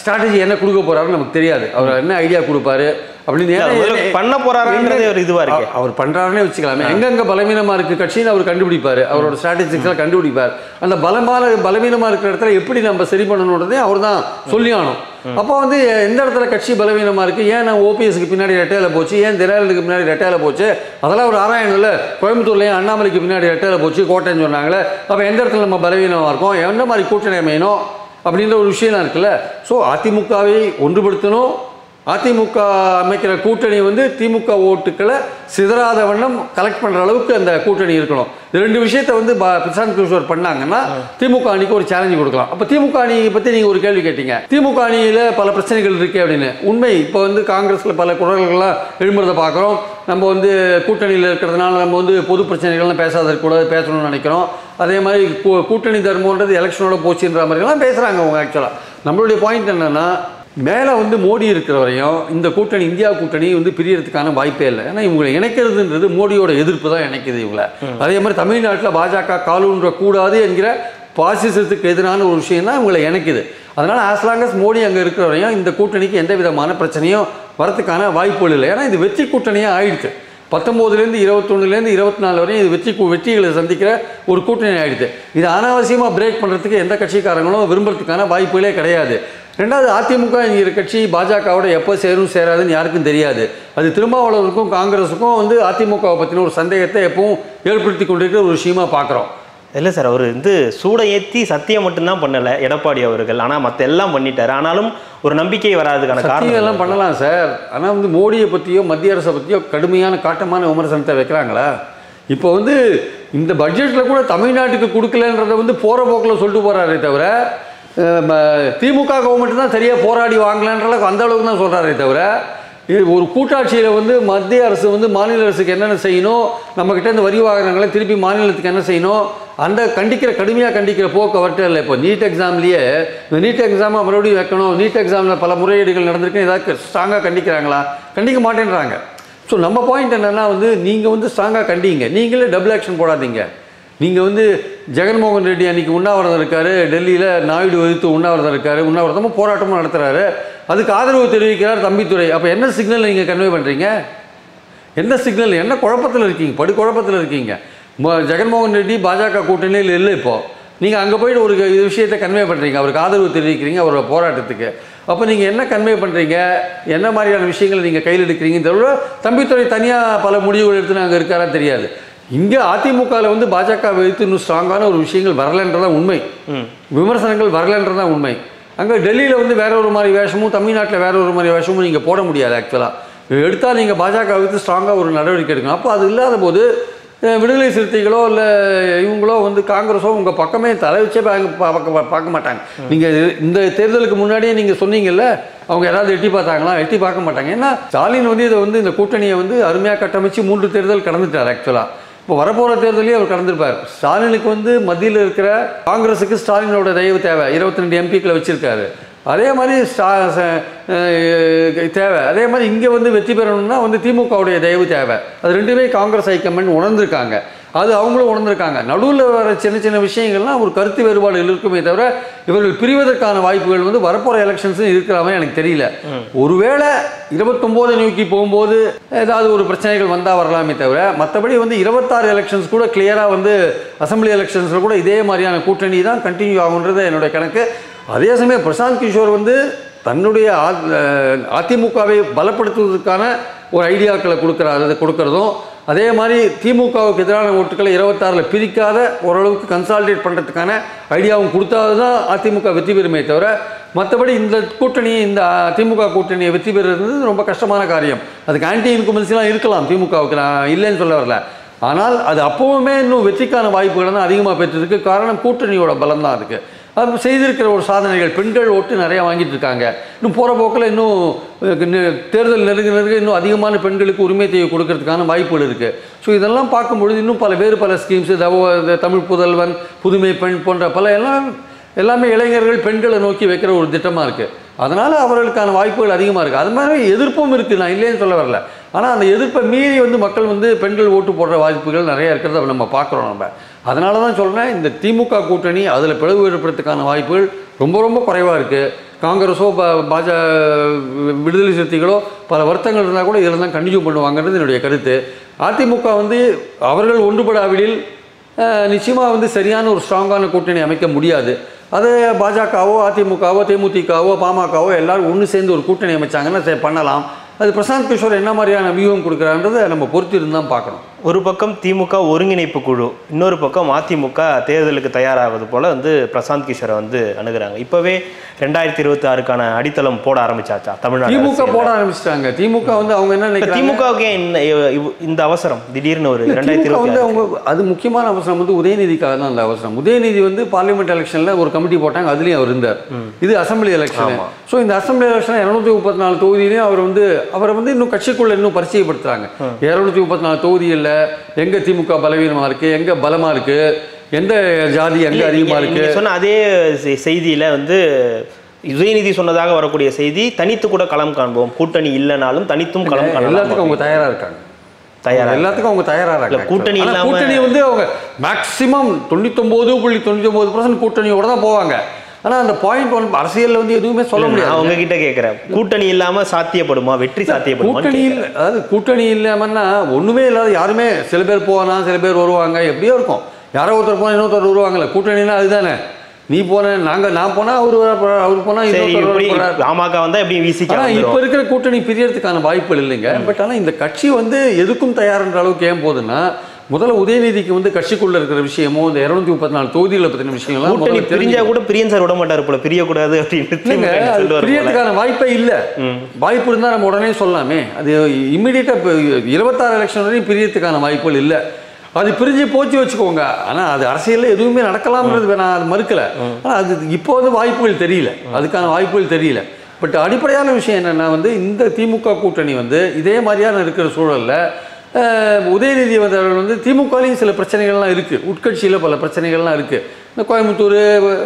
ஸ்ட்ராட்டஜி என்ன கொடுக்க போறாருன்னு நமக்கு தெரியாது அவர் என்ன ஐடியா கொடுப்பாரு அப்படின்னு ஏன்னா முதல்ல பண்ண போறாரான்றதே ஒரு இதுவா இருக்கு அவர் பண்றாருன்னே வச்சுக்கலாமே எங்கெங்க பலவீனமா இருக்கு கட்சின்னு அவர் கண்டுபிடிப்பாரு அவரோட ஸ்ட்ராட்டஜிக்ஸ்லாம் கண்டுபிடிப்பார் அந்த பலமான பலவீனமா இருக்கிற இடத்துல எப்படி நம்ம சரி பண்ணணுன்றதே அவர் தான் சொல்லி ஆகணும் அப்போ வந்து எந்த இடத்துல கட்சி பலவீனமா இருக்கு ஏன் நான் ஓபிஎஸ்க்கு பின்னாடி ரெட்டையில போச்சு ஏன் தினகரனுக்கு பின்னாடி ரெட்டையில போச்சு அதெல்லாம் ஒரு ஆராயணும்ல கோயம்புத்தூர்லயும் அண்ணாமலைக்கு பின்னாடி ரெட்டையில போச்சு கோட்டைன்னு சொன்னாங்களே அப்போ எந்த இடத்துல நம்ம பலவீனமா இருக்கோம் எந்த மாதிரி கூட்டணி அமையணும் அப்படின்ற ஒரு விஷயம்லாம் இருக்குல்ல ஸோ அதிமுகவை ஒன்றுபடுத்தணும் அதிமுக அமைக்கிற கூட்டணி வந்து திமுக ஓட்டுக்களை சிதறாத வண்ணம் கலெக்ட் பண்ணுற அளவுக்கு அந்த கூட்டணி இருக்கணும் இந்த ரெண்டு விஷயத்தை வந்து ப- பிரசாந்த் கிஷோர் பண்ணாங்கன்னா திமுக அணிக்கு ஒரு சேலஞ்சு கொடுக்கலாம் அப்போ திமுக அணியை பற்றி நீங்கள் ஒரு கேள்வி கேட்டீங்க திமுக அணியில் பல பிரச்சனைகள் இருக்கு அப்படின்னு உண்மை இப்போ வந்து காங்கிரஸில் பல குரல்கள்லாம் எழும்புறதை பார்க்குறோம் நம்ம வந்து கூட்டணியில் இருக்கிறதுனால நம்ம வந்து பொது பிரச்சனைகள்லாம் பேசாத இருக்கக்கூடாது பேசணும்னு நினைக்கிறோம் அதே மாதிரி கூ- கூட்டணி தர்மன்றது எலெக்ஷனோட போச்சுன்ற மாதிரிலாம் பேசுகிறாங்க அவங்க ஆக்சுவலாக நம்மளுடைய பாயிண்ட் என்னன்னா மேலே வந்து மோடி இருக்கிற வரையும் இந்த கூட்டணி இந்தியா கூட்டணி வந்து பிரியறதுக்கான வாய்ப்பே இல்லை ஏன்னா இவங்களை இணைக்கிறதுன்றது மோடியோட எதிர்ப்பு தான் இணைக்குது இவங்களை அதே மாதிரி தமிழ்நாட்டில் பாஜக காலூன்ற கூடாது என்கிற பாசிசத்துக்கு எதிரான ஒரு விஷயம் தான் இவங்களை இணைக்குது அதனால் ஆஸ் லாங் as மோடி அங்கே இருக்கிற வரையும் இந்த கூட்டணிக்கு எந்த விதமான பிரச்சனையும் வரதுக்கான வாய்ப்புகள் இல்லை ஏன்னா இது வெற்றி கூட்டணியாக ஆயிடுச்சு பத்தொம்போதுலேருந்து இருபத்தொன்னுலேருந்து இருபத்தி நாலு வரையும் இது வெற்றி கு- வெற்றிகளை சந்திக்கிற ஒரு கூட்டணி ஆயிடுது இது அனாவசியமாக பிரேக் பண்ணுறதுக்கு எந்த கட்சிக்காரங்களும் விரும்புறதுக்கான வாய்ப்புகளே கிடையாது ரெண்டாவது அதிமுக என்கிற கட்சி பாஜகவோட எப்போ சேரும் சேராதுன்னு யாருக்கும் தெரியாது அது திருமாவளவருக்கும் காங்கிரஸுக்கும் வந்து அதிமுகவை பற்றின ஒரு சந்தேகத்தை எப்பவும் ஏற்படுத்தி கொண்டிருக்கிற ஒரு விஷயமா பார்க்குறோம் இல்லை சார் அவர் வந்து சூடை ஏற்றி சத்தியம் மட்டும்தான் பண்ணலை எடப்பாடி அவர்கள் ஆனால் மற்ற எல்லாம் பண்ணிட்டாரு ஆனாலும் ஒரு நம்பிக்கை வராதுக்கான சத்தியம் காரணம் எல்லாம் பண்ணலாம் சார் ஆனால் வந்து மோடியை பற்றியோ மத்திய அரசை பற்றியோ கடுமையான காட்டமான விமர்சனத்தை வைக்கிறாங்களா இப்போ வந்து இந்த பட்ஜெட்டில் கூட தமிழ்நாட்டுக்கு கொடுக்கலன்றதை வந்து போகிற போக்கில் சொல்லிட்டு போகிறாரே தவிர அஹ், ம- திமுக கவர்மெண்ட் தான் சரியாக போராடி வாங்கலன்ற அளவுக்கு அந்த அளவுக்கு தான் சொல்கிறாரே தவிர இது ஒரு கூட்டாட்சியில் வந்து மத்திய அரசு வந்து மாநில அரசுக்கு என்னென்ன செய்யணும் நம்மக்கிட்ட இந்த வரி வாகனங்களை திருப்பி மாநிலத்துக்கு என்ன செய்யணும் அந்த கண்டிக்கிற கடுமையாக கண்டிக்கிற போக்கு அவர்கிட்ட இல்லை இப்போ நீட் எக்ஸாம்லேயே இந்த நீட் எக்ஸாமை மறுபடியும் வைக்கணும் நீட் எக்ஸாமில் பல முறையீடுகள் நடந்திருக்கு ஏதாவது ஸ்ட்ராங்காக கண்டிக்கிறாங்களா கண்டிக்க மாட்டேன்றாங்க ஸோ நம்ம பாயிண்ட் என்னென்னா வந்து நீங்கள் வந்து ஸ்ட்ராங்காக கண்டிங்க நீங்களே டபுள் ஆக்ஷன் போடாதீங்க நீங்கள் வந்து ஜெகன்மோகன் ரெட்டி அன்னைக்கு உண்ணாவிரதம் இருக்காரு டெல்லியில் நாயுடு எதிர்த்து உண்ணாவிரதம் இருக்காரு உண்ணாவிரதமும் போராட்டமும் நடத்துறாரு அதுக்கு ஆதரவு தெரிவிக்கிறார் தம்பித்துறை அப்போ என்ன சிக்னல் நீங்கள் கன்வே பண்ணுறீங்க என்ன சிக்னல் என்ன குழப்பத்தில் இருக்கீங்க படு குழப்பத்தில் இருக்கீங்க ம- ஜெகன்மோகன் ரெட்டி பாஜக கூட்டணியில் இல்லை இப்போ நீங்கள் அங்கே போயிட்டு ஒரு இது விஷயத்தை கன்வே பண்ணுறீங்க அவருக்கு ஆதரவு தெரிவிக்கிறீங்க அவரோட போராட்டத்துக்கு அப்போ நீங்கள் என்ன கன்வே பண்ணுறீங்க என்ன மாதிரியான விஷயங்களை நீங்கள் கையில் எடுக்கிறீங்கன்னு தெரியல தம்பித்துறை தனியாக பல முடிவுகள் எடுத்து அங்கே இருக்காரா தெரியாது இங்கே அதிமுகவில் வந்து பாஜக வைத்து இன்னும் ஸ்ட்ராங்கான ஒரு விஷயங்கள் வரலன்றதான் உண்மை விமர்சனங்கள் வரலன்றதான் உண்மை அங்கே டெல்லியில் வந்து வேற ஒரு மாதிரி வேஷமும் தமிழ்நாட்டில் வேற ஒரு மாதிரி வேஷமும் நீங்கள் போட முடியாது ஆக்சுவலாக எடுத்தால் நீங்கள் பாஜக வைத்து ஸ்ட்ராங்காக ஒரு நடவடிக்கை எடுக்கணும் அப்போ அது இல்லாத போது அஹ், விடுதலை சிறுத்தைகளோ இல்லை இவங்களோ வந்து காங்கிரஸோ உங்கள் பக்கமே தலை வச்சே பார்க்க பார்க்க பார்க்க மாட்டாங்க நீங்கள் இந்த தேர்தலுக்கு முன்னாடியே நீங்கள் சொன்னீங்கல்ல அவங்க யாராவது எட்டி பார்த்தாங்களா எட்டி பார்க்க மாட்டாங்க ஏன்னா ஸ்டாலின் வந்து இதை வந்து இந்த கூட்டணியை வந்து அருமையாக கட்டமைச்சு மூன்று தேர்தல் கடந்துட்டார் ஆக்சுவலாக இப்போ வரப்போகிற தேர்தலையும் அவர் கடந்திருப்பார் ஸ்டாலினுக்கு வந்து மத்தியில் இருக்கிற காங்கிரஸுக்கு ஸ்டாலினோட தயவு தேவை இருபத்தி ரெண்டு எம்பிக்களை வச்சிருக்காரு அதே மாதிரி ஸ்டா ச- அஹ் தேவை அதே மாதிரி இங்கே வந்து வெற்றி பெறணும்னா வந்து திமுகவுடைய தயவு தேவை அது ரெண்டுமே காங்கிரஸ் ஹைக்கமெண்ட் உணர்ந்திருக்காங்க அது அவங்களும் உணர்ந்திருக்காங்க நடுவில் வர சின்ன சின்ன விஷயங்கள்லாம் ஒரு கருத்து வேறுபாடுகள் இருக்குமே தவிர இவர்கள் பிரிவதற்கான வாய்ப்புகள் வந்து வரப்போகிற எலெக்ஷன்ஸ் இருக்கிற மாதிரி எனக்கு தெரியல ஒருவேளை இருபத்தொம்போது நோக்கி போகும்போது ஏதாவது ஒரு பிரச்சனைகள் வந்தால் வரலாமே தவிர மற்றபடி வந்து இருபத்தாறு எலெக்ஷன்ஸ் கூட கிளியராக வந்து அசம்பிளி எலெக்ஷன்ஸில் கூட இதே மாதிரியான கூட்டணி தான் கண்டினியூ ஆகுன்றது என்னுடைய கணக்கு அதே சமயம் பிரசாந்த் கிஷோர் வந்து தன்னுடைய ஆ- அஹ் அதிமுகவை பலப்படுத்துவதற்கான ஒரு ஐடியாக்களை கொடுக்குறாரு அதை கொடுக்கறதும் அதே மாதிரி திமுகவுக்கு எதிரான ஓட்டுக்களை இருபத்தாறில் பிரிக்காத ஓரளவுக்கு கன்சாலிடேட் பண்ணுறதுக்கான ஐடியாவும் கொடுத்தாது தான் அதிமுக வெற்றி பெறுமே தவிர மற்றபடி இந்த கூட்டணியை இந்த திமுக கூட்டணியை வெற்றி பெறுறது ரொம்ப கஷ்டமான காரியம் அதுக்கு ஆன்டி இன்குமென்சிலாம் இருக்கலாம் திமுகவுக்கு நான் இல்லைன்னு சொல்ல வரல ஆனால் அது அப்போவுமே இன்னும் வெற்றிக்கான வாய்ப்புகளை தான் அதிகமாக பெற்றிருக்கு காரணம் கூட்டணியோட பலம் தான் இருக்குது அது செய்திருக்கிற ஒரு சாதனைகள் பெண்கள் ஓட்டு நிறையா வாங்கிட்டு இருக்காங்க இன்னும் போகிற போக்கில் இன்னும் அஹ், நெ- தேர்தல் நெருங்க நெருங்க இன்னும் அதிகமான பெண்களுக்கு உரிமை தேவை கொடுக்கறதுக்கான வாய்ப்புகள் இருக்குது ஸோ இதெல்லாம் பார்க்கும்பொழுது இன்னும் பல வேறு பல ஸ்கீம்ஸ் தமிழ் புதல்வன் புதுமை பெண் போன்ற பல எல்லாம் எல்லாமே இளைஞர்கள் பெண்களை நோக்கி வைக்கிற ஒரு திட்டமாக இருக்குது அதனால் அவர்களுக்கான வாய்ப்புகள் அதிகமாக இருக்குது அது மாதிரி எதிர்ப்பும் இருக்குது நான் இல்லைன்னு சொல்ல வரல ஆனால் அந்த எதிர்ப்பை மீறி வந்து மக்கள் வந்து பெண்கள் ஓட்டு போடுற வாய்ப்புகள் நிறைய இருக்கிறத நம்ம பார்க்குறோம் நம்ம அதனால தான் சொல்கிறேன் இந்த திமுக கூட்டணி அதில் பிளவு ஏற்படுறதுக்கான வாய்ப்புகள் ரொம்ப ரொம்ப குறைவாக இருக்குது காங்கிரஸோ ப- பாஜ விடுதலை சிறுத்தைகளோ பல வருத்தங்கள் இருந்தால் கூட இதில் தான் கண்டினியூ பண்ணுவாங்கன்றது என்னுடைய கருத்து அதிமுக வந்து அவர்கள் ஒன்றுபடாவிடில் நிச்சயமாக வந்து சரியான ஒரு ஸ்ட்ராங்கான கூட்டணி அமைக்க முடியாது அது பாஜகவோ அதிமுகவோ தேமுதிகவோ பாமகவோ எல்லாரும் ஒன்று சேர்ந்து ஒரு கூட்டணி அமைச்சாங்கன்னா சரி பண்ணலாம் அது பிரசாந்த் கிஷோர் என்ன மாதிரியான வியூகம் கொடுக்குறான்றதை நம்ம பொறுத்து இருந்து தான் பார்க்கணும் ஒரு பக்கம் திமுக ஒருங்கிணைப்பு குழு இன்னொரு பக்கம் அதிமுக தேர்தலுக்கு தயாராவது போல வந்து பிரசாந்த் கிஷோரை வந்து அணுகுறாங்க இப்போவே ரெண்டாயிரத்தி இருபத்தி ஆறுக்கான அடித்தளம் போட ஆரம்பிச்சாச்சா தமிழ்நாடு திமுக அரசியல்ல? போட ஆரம்பிச்சிட்டாங்க திமுக வந்து அவங்க என்ன இப்ப நினைக்கிறாங்க திமுகவுக்கு ஏன் இந்த இவ்- இந்த அவசரம் திடீர்னு ஒரு ரெண்டாயிரத்தி திமுக இருபத்தி வந்து அவங்க அது முக்கியமான அவசரம் வந்து உதயநிதிக்காக தான் அந்த அவசரம் உதயநிதி வந்து பார்லிமெண்ட் எலெக்ஷனில் ஒரு கமிட்டி போட்டாங்க அதுலேயும் அவர் இருந்தார் இது அசம்பிளி எலெக்ஷன் ஸோ இந்த அசம்பிளி எலெக்ஷன் இரநூத்தி முப்பத்தி நாலு தொகுதியிலையும் அவர் வந்து அவரை வந்து இன்னும் கட்சிக்குள்ள இன்னும் பரிச்சயப்படுத்துறாங்க இரநூத்தி முப்பத்தி நாலு தொகுதிகளில் எங்க திமுக பலவீனமா இருக்கு எங்க பலமா இருக்கு எந்த ஜாதி எங்க இல்ல, அதிகமா நீங்க- இருக்கு நீங்க சொன்ன அதே செ- செய்தியில வந்து உதயநிதி சொன்னதாக வரக்கூடிய செய்தி தனித்து கூட களம் காண்போம் கூட்டணி இல்லைனாலும் தனித்தும் களம் எல்லாத்துக்கும் காணலாம் அவங்க தயாரா இருக்காங்க தயாரா எல்லாத்துக்கும் அவங்க தயாரா இருக்காங்க கூட்டணி ஆனா இல்லாம- கூட்டணி வந்து அவங்க மேக்ஸிமம் தொண்ணூத்தொம்பது புள்ளி தொண்ணூத்தொம்பது பர்சன்ட் கூட்டணியோட தான் போவாங்க ஆனா அந்த பாயிண்ட் ஒன் அரசியல்ல வந்து எதுவுமே சொல்ல நான் முடியாது உங்ககிட்ட கேட்கிறேன் கூட்டணி இல்லாம சாத்தியப்படுமா வெற்றி சாத்தியப்படுமா கூட்டணி இல்ல அதாவது கூட்டணி இல்லாமன்னா ஒண்ணுமே இல்லாத யாருமே சில பேர் போனா சில பேர் வருவாங்க எப்படியோ இருக்கும் யாரோ ஒருத்தர் போனா இன்னொருத்தர் வருவாங்கல்ல கூட்டணினா அதுதானே நீ போன நாங்க நான் போனா அவரு வர போறார், அவரு போனா சரி இன்னொருத்தர் இப்படி வர போறார். பாமக வந்தா எப்படி வீசிக்க ஆனா இப்ப வந்துரும். இருக்கிற கூட்டணி பிரியறதுக்கான வாய்ப்புகள் இல்லைங்க பட் ஆனா இந்த கட்சி வந்து எதுக்கும் தயார்ன்ற அளவுக்கு ஏன் போகுதுன்னா முதல்ல உதயநிதிக்கு வந்து கட்சிக்குள்ள இருக்கிற விஷயமோ இந்த இருநூத்தி முப்பத்தி நாலு தொகுதிகளை பத்தின விஷயங்கள்லாம் கூட்டணி முதல்ல பிரிஞ்சா தெரிஞ்சுக்கணும். கூட பிரியன் சார் விட மாட்டாரு போல பிரியக்கூடாது அப்படின்னு இல்லைங்க திமுக அது சொல்லுவாரு போல. பிரியறதுக்கான வாய்ப்பே இல்லை வாய்ப்பு இருந்தால் நம்ம உடனே சொல்லலாமே அது இம்மிடியட்டாக இப்போ இருபத்தாறு எலெக்ஷன் வரையும் பிரியறதுக்கான வாய்ப்புகள் இல்லை அது பிரிஞ்சு போச்சு வச்சுக்கோங்க ஆனால் அது அரசியலில் எதுவுமே நடக்கலாம்ன்றது நான் அது மறுக்கலை ஆனால் அது இப்போ வந்து வாய்ப்புகள் தெரியல அதுக்கான வாய்ப்புகள் தெரியல பட் அடிப்படையான விஷயம் என்னென்னா வந்து இந்த திமுக கூட்டணி வந்து இதே மாதிரியான இருக்கிற சூழலில் அஹ், உதயநிதி வந்தவர்கள் வந்து திமுகலையும் சில பிரச்சனைகள்லாம் இருக்குது உட்கட்சியில் பல பிரச்சனைகள்லாம் இருக்குது இந்த கோயம்புத்தூர்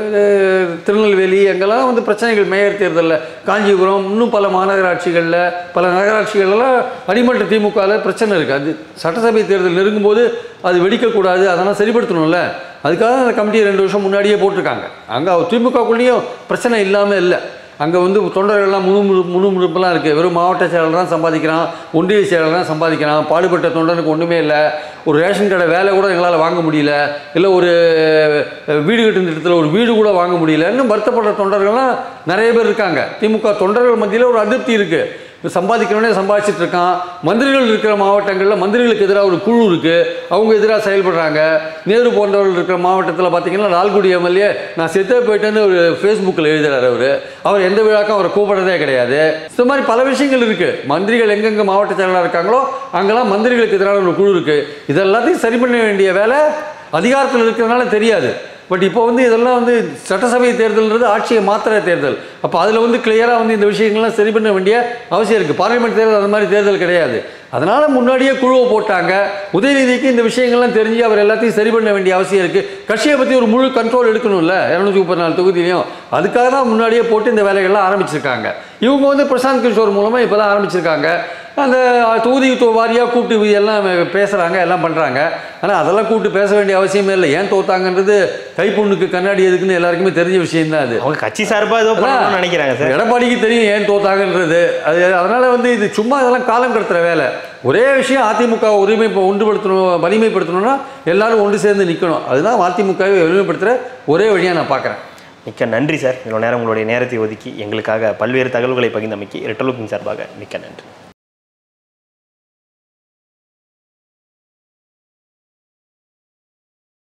அஹ், திருநெல்வேலி அங்கெல்லாம் வந்து பிரச்சனைகள் மேயர் தேர்தலில் காஞ்சிபுரம் இன்னும் பல மாநகராட்சிகளில் பல நகராட்சிகள்லாம் அடிமட்ட திமுகவில் பிரச்சனை இருக்குது அது சட்டசபை தேர்தல் நெருங்கும்போது அது வெடிக்கக்கூடாது அதெல்லாம் சரிப்படுத்தணும்ல அதுக்காக அந்த கமிட்டியை ரெண்டு வருஷம் முன்னாடியே போட்டிருக்காங்க அங்கே திமுகக்குள்ளேயும் பிரச்சனை இல்லாமல் இல்லை அங்கே வந்து தொண்டர்கள்லாம் முணுமுறு முணுமுணுப்பெல்லாம் இருக்குது வெறும் மாவட்ட செயலர் தான் சம்பாதிக்கிறான் ஒன்றிய செயலர் தான் சம்பாதிக்கிறான் பாடுபட்ட தொண்டனுக்கு ஒன்றுமே இல்லை ஒரு ரேஷன் கடை வேலை கூட எங்களால் வாங்க முடியல இல்லை ஒரு அஹ், வீடு கட்டும் திட்டத்தில் ஒரு வீடு கூட வாங்க முடியல இன்னும் வருத்தப்படுற தொண்டர்கள்லாம் நிறைய பேர் இருக்காங்க திமுக தொண்டர்கள் மத்தியில் ஒரு அதிருப்தி இருக்குது சம்பாதிக்கிறவனே சம்பாதிச்சிட்டு இருக்கான் மந்திரிகள் இருக்கிற மாவட்டங்களில் மந்திரிகளுக்கு எதிராக ஒரு குழு இருக்குது அவங்க எதிராக செயல்படுறாங்க நேரு போன்றவர்கள் இருக்கிற மாவட்டத்தில் பார்த்தீங்கன்னா லால்குடி எம்எல்ஏ நான் செத்தே போயிட்டேன்னு ஒரு ஃபேஸ்புக்கில் எழுதுறாரு அவர் அவர் எந்த விழாக்கும் அவரை கூப்பிடுறதே கிடையாது இந்த மாதிரி பல விஷயங்கள் இருக்குது மந்திரிகள் எங்கெங்கே மாவட்ட செயலாளர் இருக்காங்களோ அங்கெல்லாம் மந்திரிகளுக்கு எதிரான ஒரு குழு இருக்குது இதெல்லாத்தையும் சரி பண்ண வேண்டிய வேலை அதிகாரத்தில் இருக்கிறதுனால தெரியாது பட் இப்போ வந்து இதெல்லாம் வந்து சட்டசபை தேர்தல்ன்றது ஆட்சியை மாத்திர தேர்தல் அப்போ அதில் வந்து கிளியராக வந்து இந்த விஷயங்கள்லாம் சரி பண்ண வேண்டிய அவசியம் இருக்குது பார்லிமெண்ட் தேர்தல் அந்த மாதிரி தேர்தல் கிடையாது அதனால் முன்னாடியே குழுவை போட்டாங்க உதயநிதிக்கு இந்த விஷயங்கள்லாம் தெரிஞ்சு அவர் எல்லாத்தையும் சரி பண்ண வேண்டிய அவசியம் இருக்குது கட்சியை பற்றி ஒரு முழு கண்ட்ரோல் எடுக்கணும்ல இரநூத்தி முப்பத்தி நாலு தொகுதியிலையும் அதுக்காக தான் முன்னாடியே போட்டு இந்த வேலைகள்லாம் ஆரம்பிச்சிருக்காங்க இவங்க வந்து பிரசாந்த் கிஷோர் மூலமாக இப்போ தான் ஆரம்பிச்சிருக்காங்க அந்த தொகுதி தொ- வாரியா கூப்பிட்டு எல்லாம் பேசுகிறாங்க எல்லாம் பண்ணுறாங்க ஆனால் அதெல்லாம் கூப்பிட்டு பேச வேண்டிய அவசியமே இல்லை ஏன் தோத்தாங்கன்றது கைப்புண்ணுக்கு கண்ணாடி எதுக்குன்னு எல்லாருக்குமே தெரிஞ்ச விஷயம் தான் அது அவங்க கட்சி சார்பா ஏதோ பண்ணணும்னு நினைக்கிறாங்க சார் எடப்பாடிக்கு தெரியும் ஏன் தோத்தாங்கன்றது அது அதனால வந்து இது சும்மா இதெல்லாம் காலம் கடத்துற வேலை ஒரே விஷயம் அதிமுக உரிமை ஒன்றுபடுத்தணும் வலிமைப்படுத்தணும்னா எல்லாரும் ஒன்று சேர்ந்து நிற்கணும் அதுதான் அதிமுகவை வலிமைப்படுத்துகிற ஒரே வழியாக நான் பார்க்குறேன் மிக்க நன்றி சார் இவ்வளோ நேரம் உங்களுடைய நேரத்தை ஒதுக்கி எங்களுக்காக பல்வேறு தகவல்களை பகிர்ந்தமைக்கு ரெட்டலுக்கின் சார்பாக மிக்க நன்றி